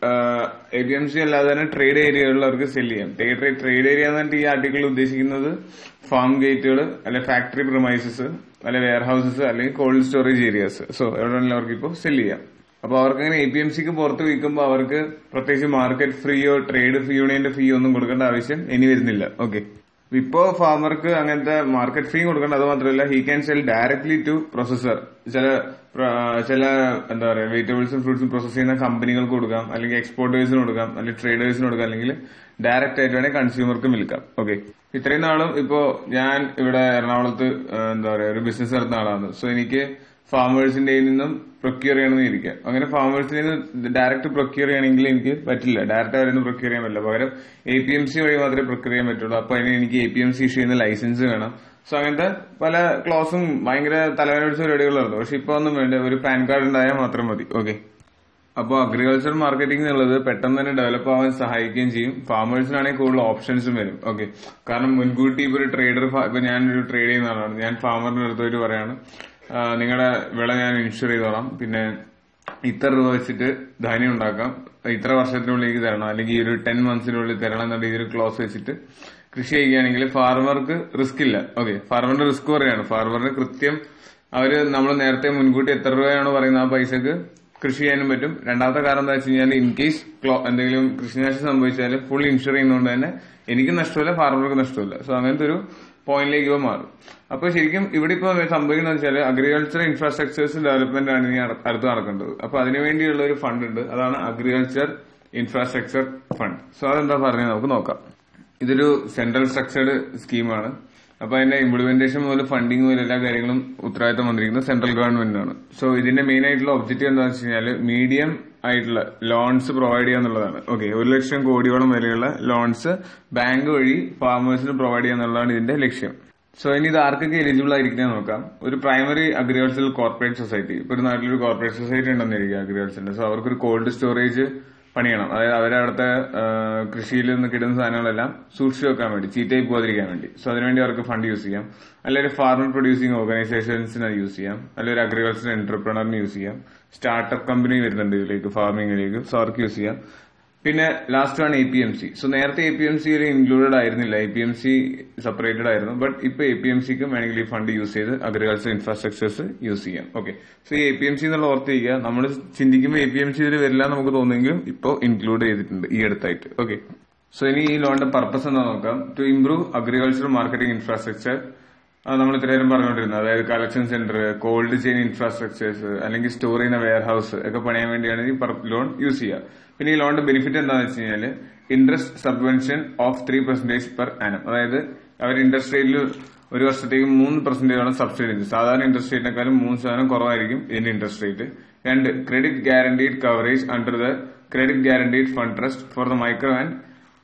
എ പി എം സി അല്ലാതെ തന്നെ ട്രേഡ് ഏരിയകളിൽ സെല് ചെയ്യാം ട്രേഡ് ഏരിയ എന്നിട്ട് ഈ ആർട്ടിക്കിൾ ഉദ്ദേശിക്കുന്നത് ഫാം ഗേറ്റുകൾ അല്ലെ ഫാക്ടറി പ്രൊമൈസസ് അല്ലെ വെയർ ഹൗസസ് അല്ലെങ്കിൽ കോൾഡ് സ്റ്റോറേജ് ഏരിയാസ് സോ എവിടെ വേണമെങ്കിലും അവർക്ക് ഇപ്പോൾ സെല് ചെയ്യാം അപ്പൊ അവർക്ക് അങ്ങനെ എ പി എം സിക്ക് പുറത്ത് വിൽക്കുമ്പോൾ അവർക്ക് പ്രത്യേകിച്ച് മാർക്കറ്റ് ഫ്രീയോ ട്രേഡ് ഫീ യൂണിയന്റെ ഫീ ഒന്നും കൊടുക്കേണ്ട ആവശ്യം ഇനി വരുന്നില്ല ഓക്കെ ഇപ്പോ ഫാമർക്ക് അങ്ങനത്തെ മാർക്കറ്റ് ഫീ കൊടുക്കേണ്ട അത് മാത്രമല്ല he can sell directly to processor ചില പ്ര- ചില എന്താ പറയാ വെജിറ്റബിൾസും ഫ്രൂട്ട്സും പ്രോസസ് ചെയ്യുന്ന കമ്പനികൾക്ക് കൊടുക്കാം അല്ലെങ്കിൽ എക്സ്പോർട്ടേഴ്സിന് കൊടുക്കാം അല്ലെങ്കിൽ ട്രേഡേഴ്സിന് കൊടുക്കാം അല്ലെങ്കിൽ ഡയറക്റ്റ് ആയിട്ട് വേണമെങ്കിൽ കൺസ്യൂമർക്ക് വിൽക്കാം ഓക്കെ ഇത്രയും നാളും ഇപ്പോ ഞാൻ ഇവിടെ എറണാകുളത്ത് ആ, എന്താ പറയാ ഒരു ബിസിനസ് നടത്തുന്ന ആളാണ് സോ എനിക്ക് ഫാമേഴ്സിന്റെ നിന്നും പ്രൊക്യൂർ ചെയ്യണമെന്ന് ഇരിക്കാം അങ്ങനെ ഫാമേഴ്സിൽ നിന്ന് ഡയറക്റ്റ് പ്രൊക്യൂർ ചെയ്യണമെങ്കിൽ എനിക്ക് പറ്റില്ല ഡയറക്റ്റ് അവരിൽ നിന്ന് പ്രൊക്യൂർ ചെയ്യാൻ പറ്റില്ല പകരം എ പി എം സി വഴി മാത്രമേ പ്രൊക്യൂർ ചെയ്യാൻ പറ്റുള്ളൂ അപ്പൊ അതിന് എനിക്ക് A P M C issue ചെയ്യുന്ന ലൈസൻസ് വേണം സോ അങ്ങനത്തെ പല ക്ലോസും ഭയങ്കര തലവേദന പിടിച്ച പരിപാടികളായിരുന്നു പക്ഷെ ഇപ്പൊ ഒന്നും വേണ്ട ഒരു പാൻ കാർഡ് ഉണ്ടായാൽ മാത്രം മതി ഓക്കെ അപ്പോൾ അഗ്രികൾച്ചർ മാർക്കറ്റിംഗ് എന്നുള്ളത് പെട്ടെന്ന് തന്നെ ഡെവലപ്പ് ആവാൻ സഹായിക്കുകയും ചെയ്യും ഫാമേഴ്സിനാണെങ്കിൽ കൂടുതൽ ഓപ്ഷൻസും വരും ഓക്കെ കാരണം മുൻകൂട്ടി ഇപ്പൊ ഒരു ട്രേഡർ ഇപ്പൊ ഞാനൊരു ട്രേഡ് ചെയ്യുന്ന ആളാണ് ഞാൻ ഫാമറിന്റെ അടുത്ത് പോയിട്ട് പറയാണ് ആ, നിങ്ങളുടെ വിള ഞാൻ ഇൻഷുർ ചെയ്തോളാം പിന്നെ ഇത്ര രൂപ വെച്ചിട്ട് ധാന്യം ഉണ്ടാക്കാം ഇത്ര വർഷത്തിനുള്ളിൽ എനിക്ക് തരണം അല്ലെങ്കിൽ ഈ ഒരു ടെൻ മന്ത്സിനുള്ളിൽ തരണം എന്നുള്ള ഈ ഒരു ക്ലോസ് വെച്ചിട്ട് കൃഷി ചെയ്യുകയാണെങ്കിൽ ഫാർമർക്ക് റിസ്ക് ഇല്ല ഓക്കെ ഫാർമറിന്റെ റിസ്ക് പറയാണ് ഫാർമറിന് കൃത്യം അവര് നമ്മൾ നേരത്തെ മുൻകൂട്ടി എത്ര രൂപയാണോ പറയുന്നത് ആ പൈസക്ക് കൃഷി ചെയ്യാനും പറ്റും രണ്ടാമത്തെ കാരണം എന്താ വെച്ച് കഴിഞ്ഞാൽ ഇൻ കേസ് എന്തെങ്കിലും കൃഷിനാശം സംഭവിച്ചാൽ ഫുൾ ഇൻഷുർ ചെയ്യുന്നതുകൊണ്ട് തന്നെ എനിക്ക് നഷ്ടമില്ല ഫാർമർക്ക് നഷ്ടമില്ല സോ അങ്ങനത്തെ ഒരു പോയിന്റിലേക്ക് ഇവ മാറും അപ്പൊ ശരിക്കും ഇവിടെ ഇപ്പൊ സംഭവിക്കുന്നത് വെച്ചാൽ അഗ്രികൾച്ചർ ഇൻഫ്രാസ്ട്രക്ചേഴ്സ് ഡെവലപ്മെന്റ് ആണ് ഇനി അട- അടുത്ത് നടക്കേണ്ടത് അപ്പൊ അതിനുവേണ്ടിയുള്ള ഒരു ഫണ്ട് ഉണ്ട് അതാണ് അഗ്രികൾച്ചർ ഇൻഫ്രാസ്ട്രക്ചർ ഫണ്ട് സോ അതെന്താ പറഞ്ഞത് നമുക്ക് നോക്കാം ഇതൊരു സെൻട്രൽ സ്ട്രക്ചർഡ് സ്കീമാണ് അപ്പൊ അതിന്റെ ഇംപ്ലിമെന്റേഷൻ മുതൽ ഫണ്ടിങ് മുതൽ എല്ലാ കാര്യങ്ങളും ഉത്തരവാദിത്തം വന്നിരിക്കുന്നത് സെൻട്രൽ ഗവൺമെന്റിനാണ് സോ ഇതിന്റെ മെയിൻ ആയിട്ടുള്ള ഒബ്ജക്റ്റീവ് എന്താണെന്ന് വെച്ച് കഴിഞ്ഞാൽ മീഡിയം ആയിട്ടുള്ള ലോൺസ് പ്രൊവൈഡ് ചെയ്യുക എന്നുള്ളതാണ് ഓക്കെ ഒരു ലക്ഷം കോടിയോളം വരെയുള്ള ലോൺസ് ബാങ്ക് വഴി ഫാമേഴ്സിന് പ്രൊവൈഡ് ചെയ്യുക എന്നുള്ളതാണ് ഇതിന്റെ ലക്ഷ്യം സോ ഇനി ഇത് ആർക്കൊക്കെ എലിജിബിൾ ആയിരിക്കുന്നത് നോക്കാം ഒരു പ്രൈമറി അഗ്രികൾച്ചറൽ കോർപ്പറേറ്റ് സൊസൈറ്റി ഇപ്പൊ ഒരു നാട്ടിലൊരു കോർപ്പറേറ്റ് സൊസൈറ്റി ഉണ്ടെന്നിരിക്കുക അഗ്രികൾച്ചറിന്റെ സോ അവർക്കൊരു കോൾഡ് സ്റ്റോറേജ് പണിയണം അതായത് അവരെ അവിടുത്തെ ആ, കൃഷിയിൽ നിന്ന് കിട്ടുന്ന സാധനങ്ങളെല്ലാം സൂക്ഷിച്ചു വെക്കാൻ വേണ്ടി ചീത്തയായി പോകാതിരിക്കാൻ വേണ്ടി സോ അതിനുവേണ്ടി അവർക്ക് ഫണ്ട് യൂസ് ചെയ്യാം അല്ലെങ്കിൽ ഫാർമർ പ്രൊഡ്യൂസിംഗ് ഓർഗനൈസേഷൻസിന് അത് യൂസ് ചെയ്യാം അല്ലെങ്കിൽ ഒരു അഗ്രികൾച്ചർ എന്റർപ്രണറിന് യൂസ് ചെയ്യാം സ്റ്റാർട്ടപ്പ് കമ്പനി വരുന്നുണ്ട് ഇതിലേക്ക് ഫാർമിംഗിലേക്ക് സോ അവർക്ക് യൂസ് ചെയ്യാം പിന്നെ ലാസ്റ്റ് ആണ് A P M C so നേരത്തെ എ പി എം സിയിൽ ഇൻക്ലൂഡഡ് ആയിരുന്നില്ല A P M C separated ആയിരുന്നു ബട്ട് ഇപ്പൊ എ പി എം സിക്കും വേണമെങ്കിൽ ഈ ഫണ്ട് യൂസ് ചെയ്ത് അഗ്രികൾച്ചർ ഇൻഫ്രാസ്ട്രക്ചേഴ്സ് യൂസ് ചെയ്യാം ഓക്കെ സോ ഈ എ പി എം സി എന്നുള്ള ഓർത്തിരിക്കുക നമ്മൾ ചിന്തിക്കുമ്പോൾ എ പി എം സി ഇതിൽ വരില്ല എന്ന് നമുക്ക് തോന്നുമെങ്കിലും ഇപ്പോൾ ഇൻക്ലൂഡ് ചെയ്തിട്ടുണ്ട് ഈ അടുത്തായിട്ട് ഓക്കെ സോ ഇനി ഈ ലോണിന്റെ പർപ്പസ് എന്താ നോക്കാം to improve agriculture marketing infrastructure അത് നമ്മൾ ഇത്രയും പറഞ്ഞുകൊണ്ടിരുന്നത് അതായത് collection centre cold chain infrastructures അല്ലെങ്കിൽ സ്റ്റോർ ചെയ്യുന്ന വെയർ ഹൗസ് ഒക്കെ പണിയാൻ വേണ്ടിയാണ് ഈ ലോൺ യൂസ് ചെയ്യുക പിന്നെ ഈ ലോണിന്റെ ബെനിഫിറ്റ് എന്താണെന്ന് വെച്ച് കഴിഞ്ഞാൽ interest subvention of three percentage per annum അതായത് അവർ ഇൻട്രസ്റ്റ് റേറ്റിൽ ഒരു വർഷത്തേക്ക് മൂന്ന് പെർസെന്റേജോളം സബ്സിഡി ഉണ്ട് സാധാരണ ഇൻട്രസ്റ്റ് റേറ്റിനെക്കാളും മൂന്ന് ശതമാനം കുറവായിരിക്കും ഇതിന്റെ ഇൻട്രസ്റ്റ് റേറ്റ് രണ്ട് credit guaranteed coverage under the credit guaranteed fund trust for the micro and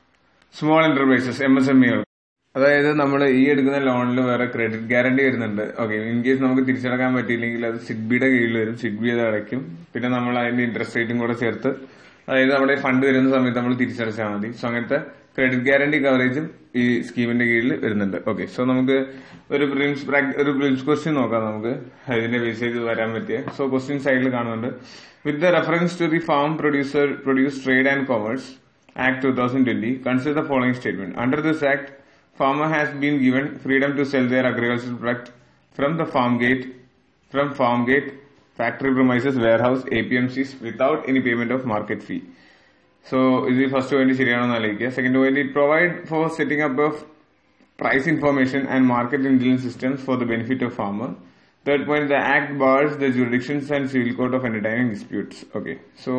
small enterprises M S M ഇകൾ അതായത് നമ്മൾ ഈ എടുക്കുന്ന ലോണിൽ വേറെ ക്രെഡിറ്റ് ഗ്യാരണ്ടി വരുന്നുണ്ട് ഓക്കെ ഇൻ കേസ് നമുക്ക് തിരിച്ചടക്കാൻ പറ്റിയില്ലെങ്കിൽ അത് സിഡ്ബിയുടെ കീഴിൽ വരും സിഡ്ബി അത് അടയ്ക്കും പിന്നെ നമ്മൾ അതിന്റെ ഇൻട്രസ്റ്റ് റേറ്റും കൂടെ ചേർത്ത് അതായത് നമ്മുടെ ഫണ്ട് വരുന്ന സമയത്ത് നമ്മൾ തിരിച്ചടച്ചാൽ മതി സോ അങ്ങനത്തെ ക്രെഡിറ്റ് ഗ്യാരണ്ടി കവറേജും ഈ സ്കീമിന്റെ കീഴിൽ വരുന്നുണ്ട് ഓക്കെ സോ നമുക്ക് ഒരു പ്രിലിംസ് ഒരു പ്രിലിംസ് ക്വസ്റ്റ്യൻ നോക്കാം നമുക്ക് അതിന്റെ ബേസിൽ വരാൻ പറ്റിയ സോ ക്വസ്റ്റ്യൻ സൈഡിൽ കാണുന്നുണ്ട് with the reference to the farm producer produce trade and commerce Act 2020 consider the following statement. Under this act, farmer has been given freedom to sell their agricultural product from the farm gate, from farm gate, factory premises, warehouse, APMCs without any payment of market fee. So, ഇത് first point ശരിയാണെന്ന് ആലോചിക്കുക second point it provide for setting up of price information and market intelligence systems for the benefit of farmer. Third point, the act bars the jurisdictions and civil court of entertaining disputes. Okay, so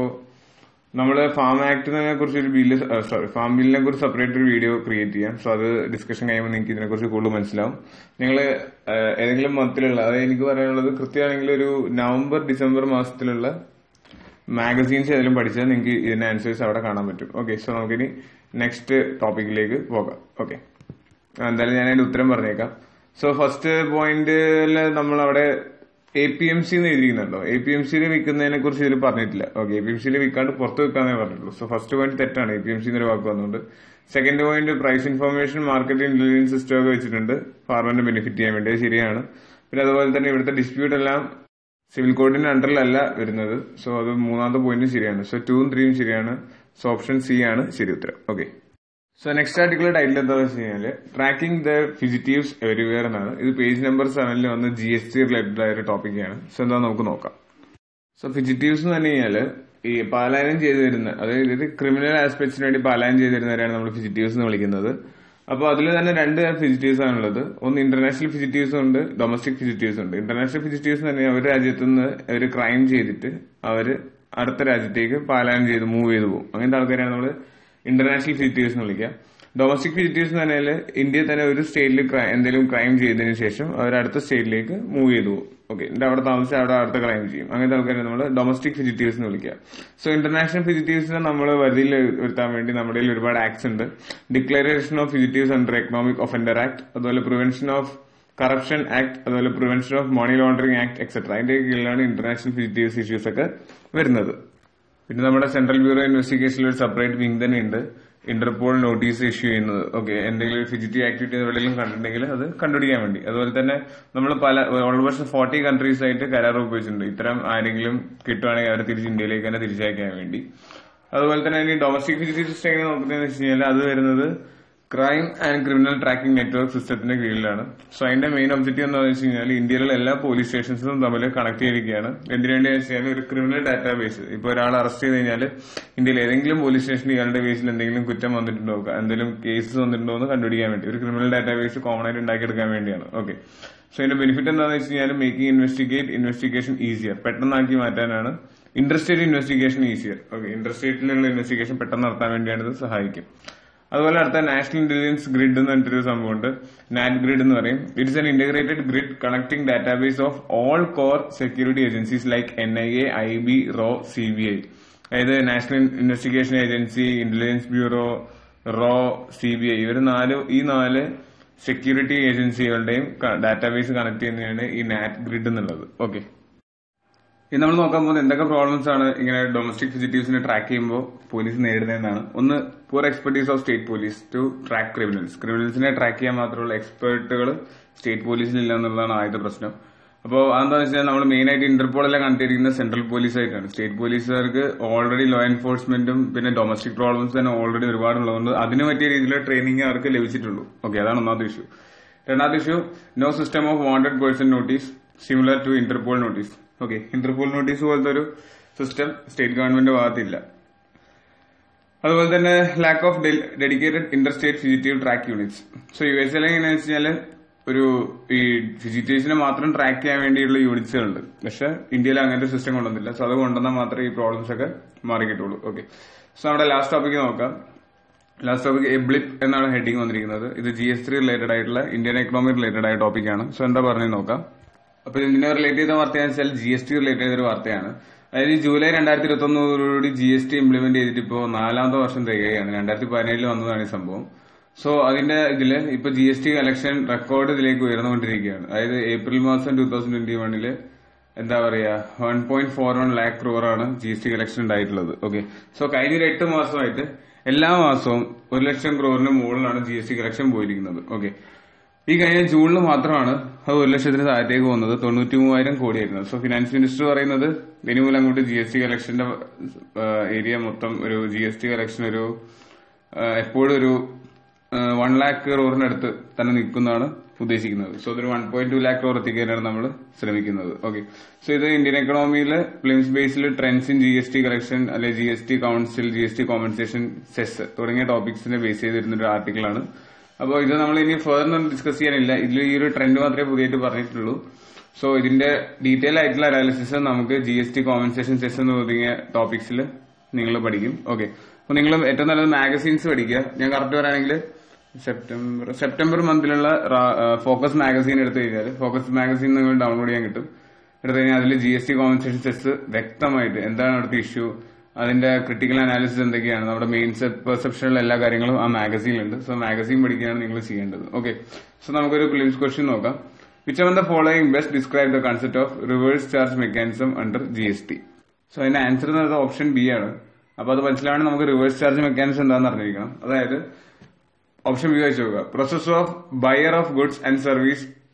നമ്മൾ farm ആക്ടിനെ കുറിച്ച് ഒരു bill sorry farm ബില്ലിനെ കുറിച്ച് separate ഒരു video create ചെയ്യാം so അത് discussion കഴിയുമ്പോൾ നിങ്ങൾക്ക് ഇതിനെക്കുറിച്ച് കൂടുതൽ മനസ്സിലാവും നിങ്ങൾ ഏതെങ്കിലും മന്തിലുള്ള അതായത് എനിക്ക് പറയാനുള്ളത് കൃത്യമാണെങ്കിൽ ഒരു നവംബർ ഡിസംബർ മാസത്തിലുള്ള മാഗസീൻസ് ഏതെങ്കിലും പഠിച്ചാൽ നിങ്ങൾക്ക് ഇതിന്റെ ആൻസേഴ്സ് അവിടെ കാണാൻ പറ്റും ഓക്കെ സോ നമുക്കിനി നെക്സ്റ്റ് ടോപ്പിക്കിലേക്ക് പോകാം ഓക്കെ എന്തായാലും ഞാൻ അതിന്റെ ഉത്തരം പറഞ്ഞേക്കാം സോ ഫസ്റ്റ് പോയിന്റിൽ നമ്മൾ അവിടെ എ പി എം സി എന്ന് എഴുതിയിരിക്കുന്നുണ്ടോ എ പി എം സിയിൽ വിൽക്കുന്നതിനെ കുറിച്ച് ഇതിൽ പറഞ്ഞിട്ടില്ല ഓക്കെ എ പി എം സിയിൽ വിൽക്കാണ്ട് പുറത്ത് വിൽക്കാന്നേ പറഞ്ഞിട്ടുള്ളൂ സോ ഫസ്റ്റ് പോയിന്റ് തെറ്റാണ് എ പി എം സി എന്നൊരു വാക്ക് വന്നുകൊണ്ട് second point price information market intelligence system ഒക്കെ വെച്ചിട്ടുണ്ട് ഫാർമറിന് ബെനിഫിറ്റ് ചെയ്യാൻ വേണ്ടി അത് ശരിയാണ് പിന്നെ അതുപോലെ തന്നെ ഇവിടുത്തെ ഡിസ്പ്യൂട്ട് എല്ലാം സിവിൽ കോഡിന്റെ അണ്ടറിലല്ല വരുന്നത് സോ അത് മൂന്നാമത്തെ പോയിന്റ് ശരിയാണ് സോ ടൂവും ത്രീയും ശരിയാണ് സോ ഓപ്ഷൻ സി ആണ് ശരി ഉത്തരം okay so next article title എന്താണെന്ന് വെച്ച് കഴിഞ്ഞാൽ ട്രാക്കിംഗ് ദ ഫിജിറ്റീവ്സ് എവരിവെയർ എന്നാണ് ഇത് പേജ് നമ്പർ സെവനിൽ വന്ന് ജി എസ് ടി റിലേറ്റഡ് ആയ ഒരു ടോപ്പിക്കാണ് സോ എന്താ നമുക്ക് നോക്കാം സോ ഫിജിറ്റീവ്സ് എന്ന് പറഞ്ഞു കഴിഞ്ഞാൽ ഈ പാലായനം ചെയ്തു തരുന്ന അതായത് ഇത് ക്രിമിനൽ ആസ്പെക്ട്സിന് വേണ്ടി പാലായനം ചെയ്തു തരുന്നവരാണ് നമ്മൾ ഫിജിറ്റീവ്സ് എന്ന് വിളിക്കുന്നത് അപ്പോൾ അതിൽ തന്നെ രണ്ട് തരം ഫിജിറ്റീവ്സ് ആണുള്ളത് ഒന്ന് ഇന്റർനാഷണൽ ഫിജിറ്റീവ്സ് ഉണ്ട് ഡൊമസ്റ്റിക് ഫിജിറ്റീവ്സ് ഉണ്ട് ഇന്റർനാഷണൽ ഫിജിറ്റീവ്സ് തന്നെ അവർ രാജ്യത്ത് നിന്ന് അവർ ക്രൈം ചെയ്തിട്ട് അവർ അടുത്ത രാജ്യത്തേക്ക് പാലായനം ചെയ്ത് മൂവ് ചെയ്ത് പോകും അങ്ങനത്തെ ആൾക്കാരാണ് നമ്മൾ ഇന്റർനാഷണൽ ഫിജിറ്റീവ്സ് എന്ന് വിളിക്കുക ഡൊമസ്റ്റിക് ഫിജിറ്റീവ്സ് എന്ന് പറഞ്ഞാൽ ഇന്ത്യയിൽ തന്നെ ഒരു സ്റ്റേറ്റിൽ എന്തെങ്കിലും ക്രൈം ചെയ്തതിനു ശേഷം അവർ അടുത്ത സ്റ്റേറ്റിലേക്ക് മൂവ് ചെയ്തു പോകും ഓക്കെ എന്നിട്ട് അവിടെ താമസിച്ച് അവിടെ അടുത്ത ക്രൈം ചെയ്യും അങ്ങനത്തെ ആൾക്കാരെ നമ്മൾ ഡൊമസ്റ്റിക് ഫിജിറ്റീവ്സ് എന്ന് വിളിക്കുക സോ ഇന്റർനാഷണൽ ഫിജിറ്റീവ്സിനെ നമ്മൾ വരുതിയിൽ വരുത്താൻ വേണ്ടി നമ്മുടെ കയ്യിൽ ഒരുപാട് ആക്ട്സ് ഉണ്ട് declaration of fugitives under economic offender act അതുപോലെ പ്രിവെൻഷൻ ഓഫ് കറപ്ഷൻ ആക്ട് അതുപോലെ prevention of money laundering act etcetera അതിന്റെ കീഴിലാണ് ഇന്റർനാഷണൽ ഫിജിറ്റീവ്സ് ഇഷ്യൂസ് ഒക്കെ വരുന്നത് പിന്നെ നമ്മുടെ സെൻട്രൽ ബ്യൂറോ ഇൻവെസ്റ്റിഗേഷനിൽ ഒരു സെപ്പറേറ്റ് വിങ് തന്നെ ഉണ്ട് ഇന്റർപോൾ നോട്ടീസ് ഇഷ്യൂ ചെയ്യുന്നത് ഓക്കെ എന്തെങ്കിലും ഫിജിറ്റീവ് ആക്ടിവിറ്റി എവിടെയെങ്കിലും കണ്ടിട്ടുണ്ടെങ്കിൽ അത് കണ്ടുപിടിക്കാൻ വേണ്ടി അതുപോലെ തന്നെ നമ്മൾ പല ഓൾമോസ്റ്റ് ഫോർട്ടി കൺട്രീസ് ആയിട്ട് കരാർ ഒപ്പിച്ചിട്ടുണ്ട് ഇത്തരം ആരെങ്കിലും കിട്ടുവാണെങ്കിൽ അവരെ തിരിച്ച് ഇന്ത്യയിലേക്ക് തന്നെ തിരിച്ചയക്കാൻ വേണ്ടി അതുപോലെ തന്നെ ഇനി ഡൊമസ്റ്റിക് ഫിജിറ്റീവ് സിസ്റ്റം എങ്ങനെ നോക്കുന്നതെന്ന് വെച്ച് കഴിഞ്ഞാൽ അത് വരുന്നത് crime and criminal tracking network സിസ്റ്റത്തിന്റെ കീഴിലാണ് സോ അതിന്റെ മെയിൻ ഒബ്ജക്റ്റീവ് എന്താണെന്ന് വെച്ച് കഴിഞ്ഞാൽ ഇന്ത്യയിലുള്ള എല്ലാ പോലീസ് സ്റ്റേഷൻസും തമ്മിൽ കണക്ട് ചെയ്തിരിക്കുകയാണ് എന്തിനുവേണ്ടി വെച്ച് കഴിഞ്ഞാൽ ഒരു ക്രിമിനൽ ഡാറ്റാബേസ് ഇപ്പോൾ ഒരാൾ അറസ്റ്റ് ചെയ്ത് കഴിഞ്ഞാൽ ഇന്ത്യയിൽ ഏതെങ്കിലും പോലീസ് സ്റ്റേഷനിൽ ഇയാളുടെ ബേസിൽ എന്തെങ്കിലും കുറ്റം വന്നിട്ടുണ്ടോ എന്തെങ്കിലും കേസസ് വന്നിട്ടുണ്ടോ എന്ന് കണ്ടുപിടിക്കാൻ വേണ്ടി ഒരു ക്രിമിനൽ ഡാറ്റാബേസ് കോമൺ ആയിട്ട് ഉണ്ടാക്കിയെടുക്കാൻ വേണ്ടിയാണ് ഓക്കെ സോ ഇതിന്റെ ബെനിഫിറ്റ് എന്താണെന്ന് വെച്ച് കഴിഞ്ഞാൽ മേക്കിംഗ് ഇൻവെസ്റ്റിഗേറ്റ് ഇൻവെസ്റ്റിഗേഷൻ ഈസിയർ പെട്ടെന്നാക്കി മാറ്റാനാണ് ഇന്റർസ്റ്റേറ്റ് ഇൻവെസ്റ്റിഗേഷൻ ഈസിയർ ഓക്കെ ഇന്റർസ്റ്റേറ്റിലുള്ള ഇൻവെസ്റ്റിഗേഷൻ പെട്ടെന്ന് നടത്താൻ വേണ്ടിയാണ് ഇത് സഹായിക്കും അതുപോലെ അടുത്ത നാഷണൽ ഇന്റലിജൻസ് ഗ്രിഡ് എന്ന് പറഞ്ഞിട്ടൊരു സംഭവമുണ്ട് നാറ്റ് ഗ്രിഡ് എന്ന് പറയും it's an integrated grid connecting database of all core security agencies like N I A I B റോ സി ബി ഐ അതായത് national investigation agency intelligence bureau റോ സി ബി ഐ ഇവർ നാല് ഈ നാല് സെക്യൂരിറ്റി ഏജൻസികളുടെയും ഡാറ്റാബേസ് കണക്ട് ചെയ്യുന്നതാണ് ഈ നാറ്റ് grid എന്നുള്ളത് ഓക്കെ ഇനി നമ്മൾ നോക്കാൻ പോകുന്നത് എന്തൊക്കെ പ്രോബ്ലംസ് ആണ് ഇങ്ങനെ ഡൊമസ്റ്റിക് ഫിജിറ്റീവ്സിനെ ട്രാക്ക് ചെയ്യുമ്പോൾ പോലീസ് നേരിടുന്നതെന്നാണ് ഒന്ന് poor expertise of state police to track criminals ക്രിമിനൽസിനെ ട്രാക്ക് ചെയ്യാൻ മാത്രമുള്ള എക്സ്പേർട്ടുകൾ സ്റ്റേറ്റ് പോലീസിലില്ല എന്നുള്ളതാണ് ആദ്യത്തെ പ്രശ്നം അപ്പോൾ അതെന്താ വെച്ചാൽ നമ്മൾ മെയിൻ ആയിട്ട് ഇന്റർപോളെല്ലാം കണ്ടിരിക്കുന്നത് സെൻട്രൽ പോലീസ് ആയിട്ടാണ് സ്റ്റേറ്റ് പോലീസുകാർക്ക് ഓൾറെഡി ലോ എൻഫോഴ്സ്മെന്റും പിന്നെ ഡൊമസ്റ്റിക് പ്രോബ്ലംസ് തന്നെ ഓൾറെഡി ഒരുപാട് ഉള്ളതുകൊണ്ട് അതിന് പറ്റിയ രീതിയിലുള്ള ട്രെയിനിങ് അവർക്ക് ലഭിച്ചിട്ടുള്ളൂ ഓക്കെ അതാണ് ഒന്നാമത്തെ ഇഷ്യൂ രണ്ടാമത്തെ issue no system of wanted person notice similar to Interpol notice okay Interpol notice പോലത്തെ ഒരു സിസ്റ്റം സ്റ്റേറ്റ് ഗവൺമെന്റ് ഭാഗത്തില്ല അതുപോലെ തന്നെ lack of dedicated inter state fugitive track units so U S എങ്ങനെയാണെന്ന് വെച്ച് കഴിഞ്ഞാൽ ഒരു ഈ ഫിജിറ്റേഴ്സിനെ മാത്രം ട്രാക്ക് ചെയ്യാൻ വേണ്ടിയുള്ള യൂണിറ്റ്സുകളുണ്ട് പക്ഷെ ഇന്ത്യയിൽ അങ്ങനത്തെ സിസ്റ്റം കൊണ്ടുവന്നില്ല സോ അത് കൊണ്ടുവന്നാൽ മാത്രമേ ഈ പ്രോബ്ലംസ് ഒക്കെ മാറി കിട്ടുള്ളൂ ഓക്കെ സോ നമ്മുടെ ലാസ്റ്റ് ടോപ്പിക്ക് നോക്കാം ലാസ്റ്റ് ടോപ്പിക് എബ്ലിപ്പ് എന്നാണ് ഹെഡിങ് വന്നിരിക്കുന്നത് ഇത് ജി എസ് ടി റിലേറ്റഡ് ആയിട്ടുള്ള ഇന്ത്യൻ എക്കണോമി റിലേറ്റഡ് ആയ ടോപ്പിക്കാണ് സോ എന്താ പറഞ്ഞു നോക്കാം അപ്പൊ ഇതിനെ റിലേറ്റ് ചെയ്ത വാർത്തയാണെന്ന് വെച്ചാൽ ജി എസ് ടി റിലേറ്റ് ചെയ്ത ഒരു വാർത്തയാണ് അതായത് ജൂലൈ രണ്ടായിരത്തി ഇരുപത്തി ഒന്നോടുകൂടി ജി എസ് ടി ഇംപ്ലിമെന്റ് ചെയ്തിട്ട് ഇപ്പോൾ നാലാമത്തെ വർഷം തികയാണ് രണ്ടായിരത്തി പതിനേഴിൽ വന്നതാണ് ഈ സംഭവം സോ അതിന്റെ ഇതില് ഇപ്പൊ G S T collection record ഇതിലേക്ക് ഉയർന്നുകൊണ്ടിരിക്കുകയാണ് അതായത് ഏപ്രിൽ മാസം ടൂ തൗസൻഡ് ട്വന്റി വണ്ണില് എന്താ പറയാ one point four one lakh ക്രോറാണ് ജി എസ് ടി കളക്ഷൻ ഉണ്ടായിട്ടുള്ളത് ഓക്കെ സോ കഴിഞ്ഞ ഒരു എട്ട് മാസമായിട്ട് എല്ലാ മാസവും ഒരു ലക്ഷം ക്രോറിന് മുകളിലാണ് ജി എസ് ടി കളക്ഷൻ പോയിരിക്കുന്നത് ഓക്കെ ഈ കഴിഞ്ഞ ജൂണിൽ മാത്രമാണ് അത് ഒരു ലക്ഷത്തിന് താഴത്തേക്ക് പോകുന്നത് തൊണ്ണൂറ്റി മൂവായിരം കോടിയായിരുന്നു സോ ഫിനാൻസ് മിനിസ്റ്റർ പറയുന്നത് ഇനി മുതൽ അങ്ങോട്ട് ജി എസ് ടി കളക്ഷന്റെ ഏരിയ മൊത്തം ഒരു ജി എസ് ടി കളക്ഷൻ ഒരു എപ്പോഴും ഒരു വൺ ലാക്ക് ക്രോറിനടുത്ത് തന്നെ നിൽക്കുന്നതാണ് ഉദ്ദേശിക്കുന്നത് സോ ഇതൊരു one point two lakh crore എത്തിക്കാനാണ് നമ്മൾ ശ്രമിക്കുന്നത് ഓക്കെ സോ ഇത് ഇന്ത്യൻ എക്കണോമിയിൽ പ്ലിംസ് ബേസിൽ trends in G S T collection അല്ലെ G S T council G S T compensation cess തുടങ്ങിയ ടോപ്പിക്സിനെ ബേസ് ചെയ്തിരുന്ന ഒരു ആർട്ടിക്കിളാണ് അപ്പോൾ ഇത് നമ്മൾ ഇനി ഫേർദർ ഡിസ്കസ് ചെയ്യാനില്ല ഇതിൽ ഈ ഒരു ട്രെൻഡ് മാത്രമേ പുതിയതായിട്ട് പറഞ്ഞിട്ടുള്ളൂ സോ ഇതിന്റെ ഡീറ്റെയിൽ ആയിട്ടുള്ള അനാലിസിസ് നമുക്ക് G S T compensation cess എന്ന് തുടങ്ങിയ ടോപ്പിക്സിൽ നിങ്ങൾ പഠിക്കും ഓക്കെ അപ്പോൾ നിങ്ങൾ ഏറ്റവും നല്ലത് മാഗസീൻസ് പഠിക്കുക ഞാൻ കറക്റ്റ് പറയുകയാണെങ്കിൽ സെപ്റ്റംബർ സെപ്റ്റംബർ മന്തിലുള്ള ഫോക്കസ് മാഗസീൻ എടുത്തു കഴിഞ്ഞാൽ ഫോക്കസ് മാഗസീൻ നിങ്ങൾ ഡൗൺലോഡ് ചെയ്യാൻ കിട്ടും എടുത്തു കഴിഞ്ഞാൽ അതിൽ G S T compensation cess വ്യക്തമായിട്ട് എന്താണ് അവിടുത്തെ ഇഷ്യൂ അതിന്റെ ക്രിട്ടിക്കൽ അനാലിസിസ് എന്തൊക്കെയാണ് നമ്മുടെ മെയിൻ പെർസെപ്ഷനിലുള്ള എല്ലാ കാര്യങ്ങളും ആ മാഗസീനിലുണ്ട് സോ മാഗസീൻ പഠിക്കുകയാണ് നിങ്ങൾ ചെയ്യേണ്ടത് ഓക്കെ സോ നമുക്കൊരു ക്ലിംസ് ക്വസ്റ്റ്യൻ നോക്കാം which on the following best describe the concept of reverse charge mechanism under G S T so അതിന്റെ ആൻസർ എന്ന് പറയുന്നത് ഓപ്ഷൻ ബി ആണ് അപ്പൊ അത് മനസ്സിലാവണമെങ്കിൽ നമുക്ക് റിവേഴ്സ് ചാർജ് മെക്കാനിസം എന്താണെന്ന് അറിഞ്ഞിരിക്കണം അതായത് ഓപ്ഷൻ ബി വായിച്ചു നോക്കുക process of buyer of goods and service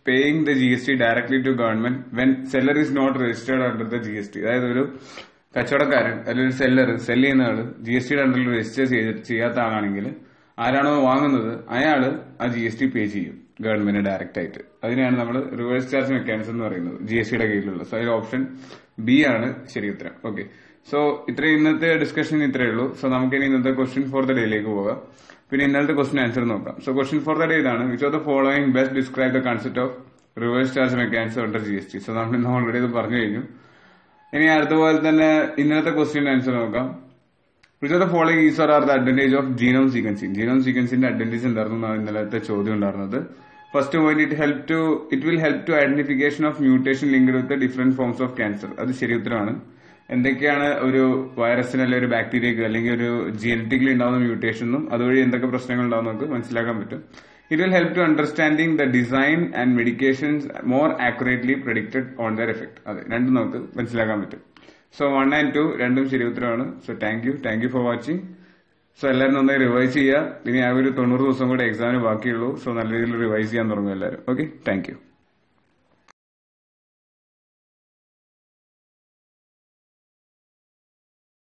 paying the G S T directly to government when seller is not registered under the G S T അതായത് ഒരു കച്ചവടക്കാരൻ അല്ലെങ്കിൽ ഒരു സെല്ലർ സെല് ചെയ്യുന്ന ആള് ജി എസ് ടിയുടെ അണ്ടറിൽ രജിസ്റ്റർ ചെയ്യാത്ത ആളാണെങ്കിൽ ആരാണോ വാങ്ങുന്നത് അയാള് ആ ജി എസ് ടി പേ ചെയ്യും ഗവൺമെന്റ് ഡയറക്റ്റ് ആയിട്ട് അതിനെയാണ് നമ്മൾ റിവേഴ്സ് ചാർജ് മെക്കാനിസം എന്ന് പറയുന്നത് ജി എസ് ടിയുടെ കീഴിലുള്ള സോ അതിൽ ഓപ്ഷൻ ബി ആണ് ശരി ഉത്തരം ഓക്കെ സോ ഇത്രയും ഇന്നത്തെ ഡിസ്കഷൻ ഇത്രയേ ഉള്ളൂ സോ നമുക്ക് ഇനി ഇന്നത്തെ ക്വസ്റ്റ്യൻ ഫോർ ദ ഡേയിലേക്ക് പോകാം പിന്നെ ഇന്നലത്തെ ക്വസ്റ്റ്യൻ ആൻസർ നോക്കാം so question for the day ഇതാണ് which of the following best describe the concept of reverse charge mechanism under G S T so നമ്മൾ ഇന്ന് ഓൾറെഡി ഇത് പറഞ്ഞു കഴിഞ്ഞു ഇനി അടുത്തപോലെ തന്നെ ഇന്നലത്തെ ക്വസ്റ്റ്യൻ ആൻസർ നോക്കാം which of the following is are the advantage of genome sequencing genome സീക്വൻസിന്റെ അഡ്വാൻറ്റേജ് എന്തായിരുന്നു എന്നാണ് ഇന്നലത്തെ ചോദ്യം ഉണ്ടായിരുന്നത് first point it help to it will help to identification of mutation linked with different forms of cancer അത് ശരി ഉത്തരമാണ് എന്തൊക്കെയാണ് ഒരു വൈറസിന് അല്ലെങ്കിൽ ഒരു ബാക്ടീരിയക്ക് അല്ലെങ്കിൽ ഒരു ജനറ്റിക്കലി ഉണ്ടാകുന്ന മ്യൂട്ടേഷനും അതുവഴി എന്തൊക്കെ പ്രശ്നങ്ങൾ ഉണ്ടാവും നമുക്ക് മനസ്സിലാക്കാൻ പറ്റും it will help to understanding the design and medications more accurately predicted on their effect അതെ രണ്ടും നമുക്ക് മനസ്സിലാക്കാൻ പറ്റും സോ വൺ ആൻഡ് ടു രണ്ടും ശരി ഉത്തരമാണ് so thank you thank you for watching so എല്ലാവരും നന്നായി റിവൈസ് ചെയ്യുക ഇനി ആ ഒരു തൊണ്ണൂറ് ദിവസം കൂടെ എക്സാമിന് ബാക്കിയുള്ളൂ സോ നല്ല രീതിയിൽ റിവൈസ് ചെയ്യാൻ തുടങ്ങും എല്ലാവരും ഓക്കെ താങ്ക് യു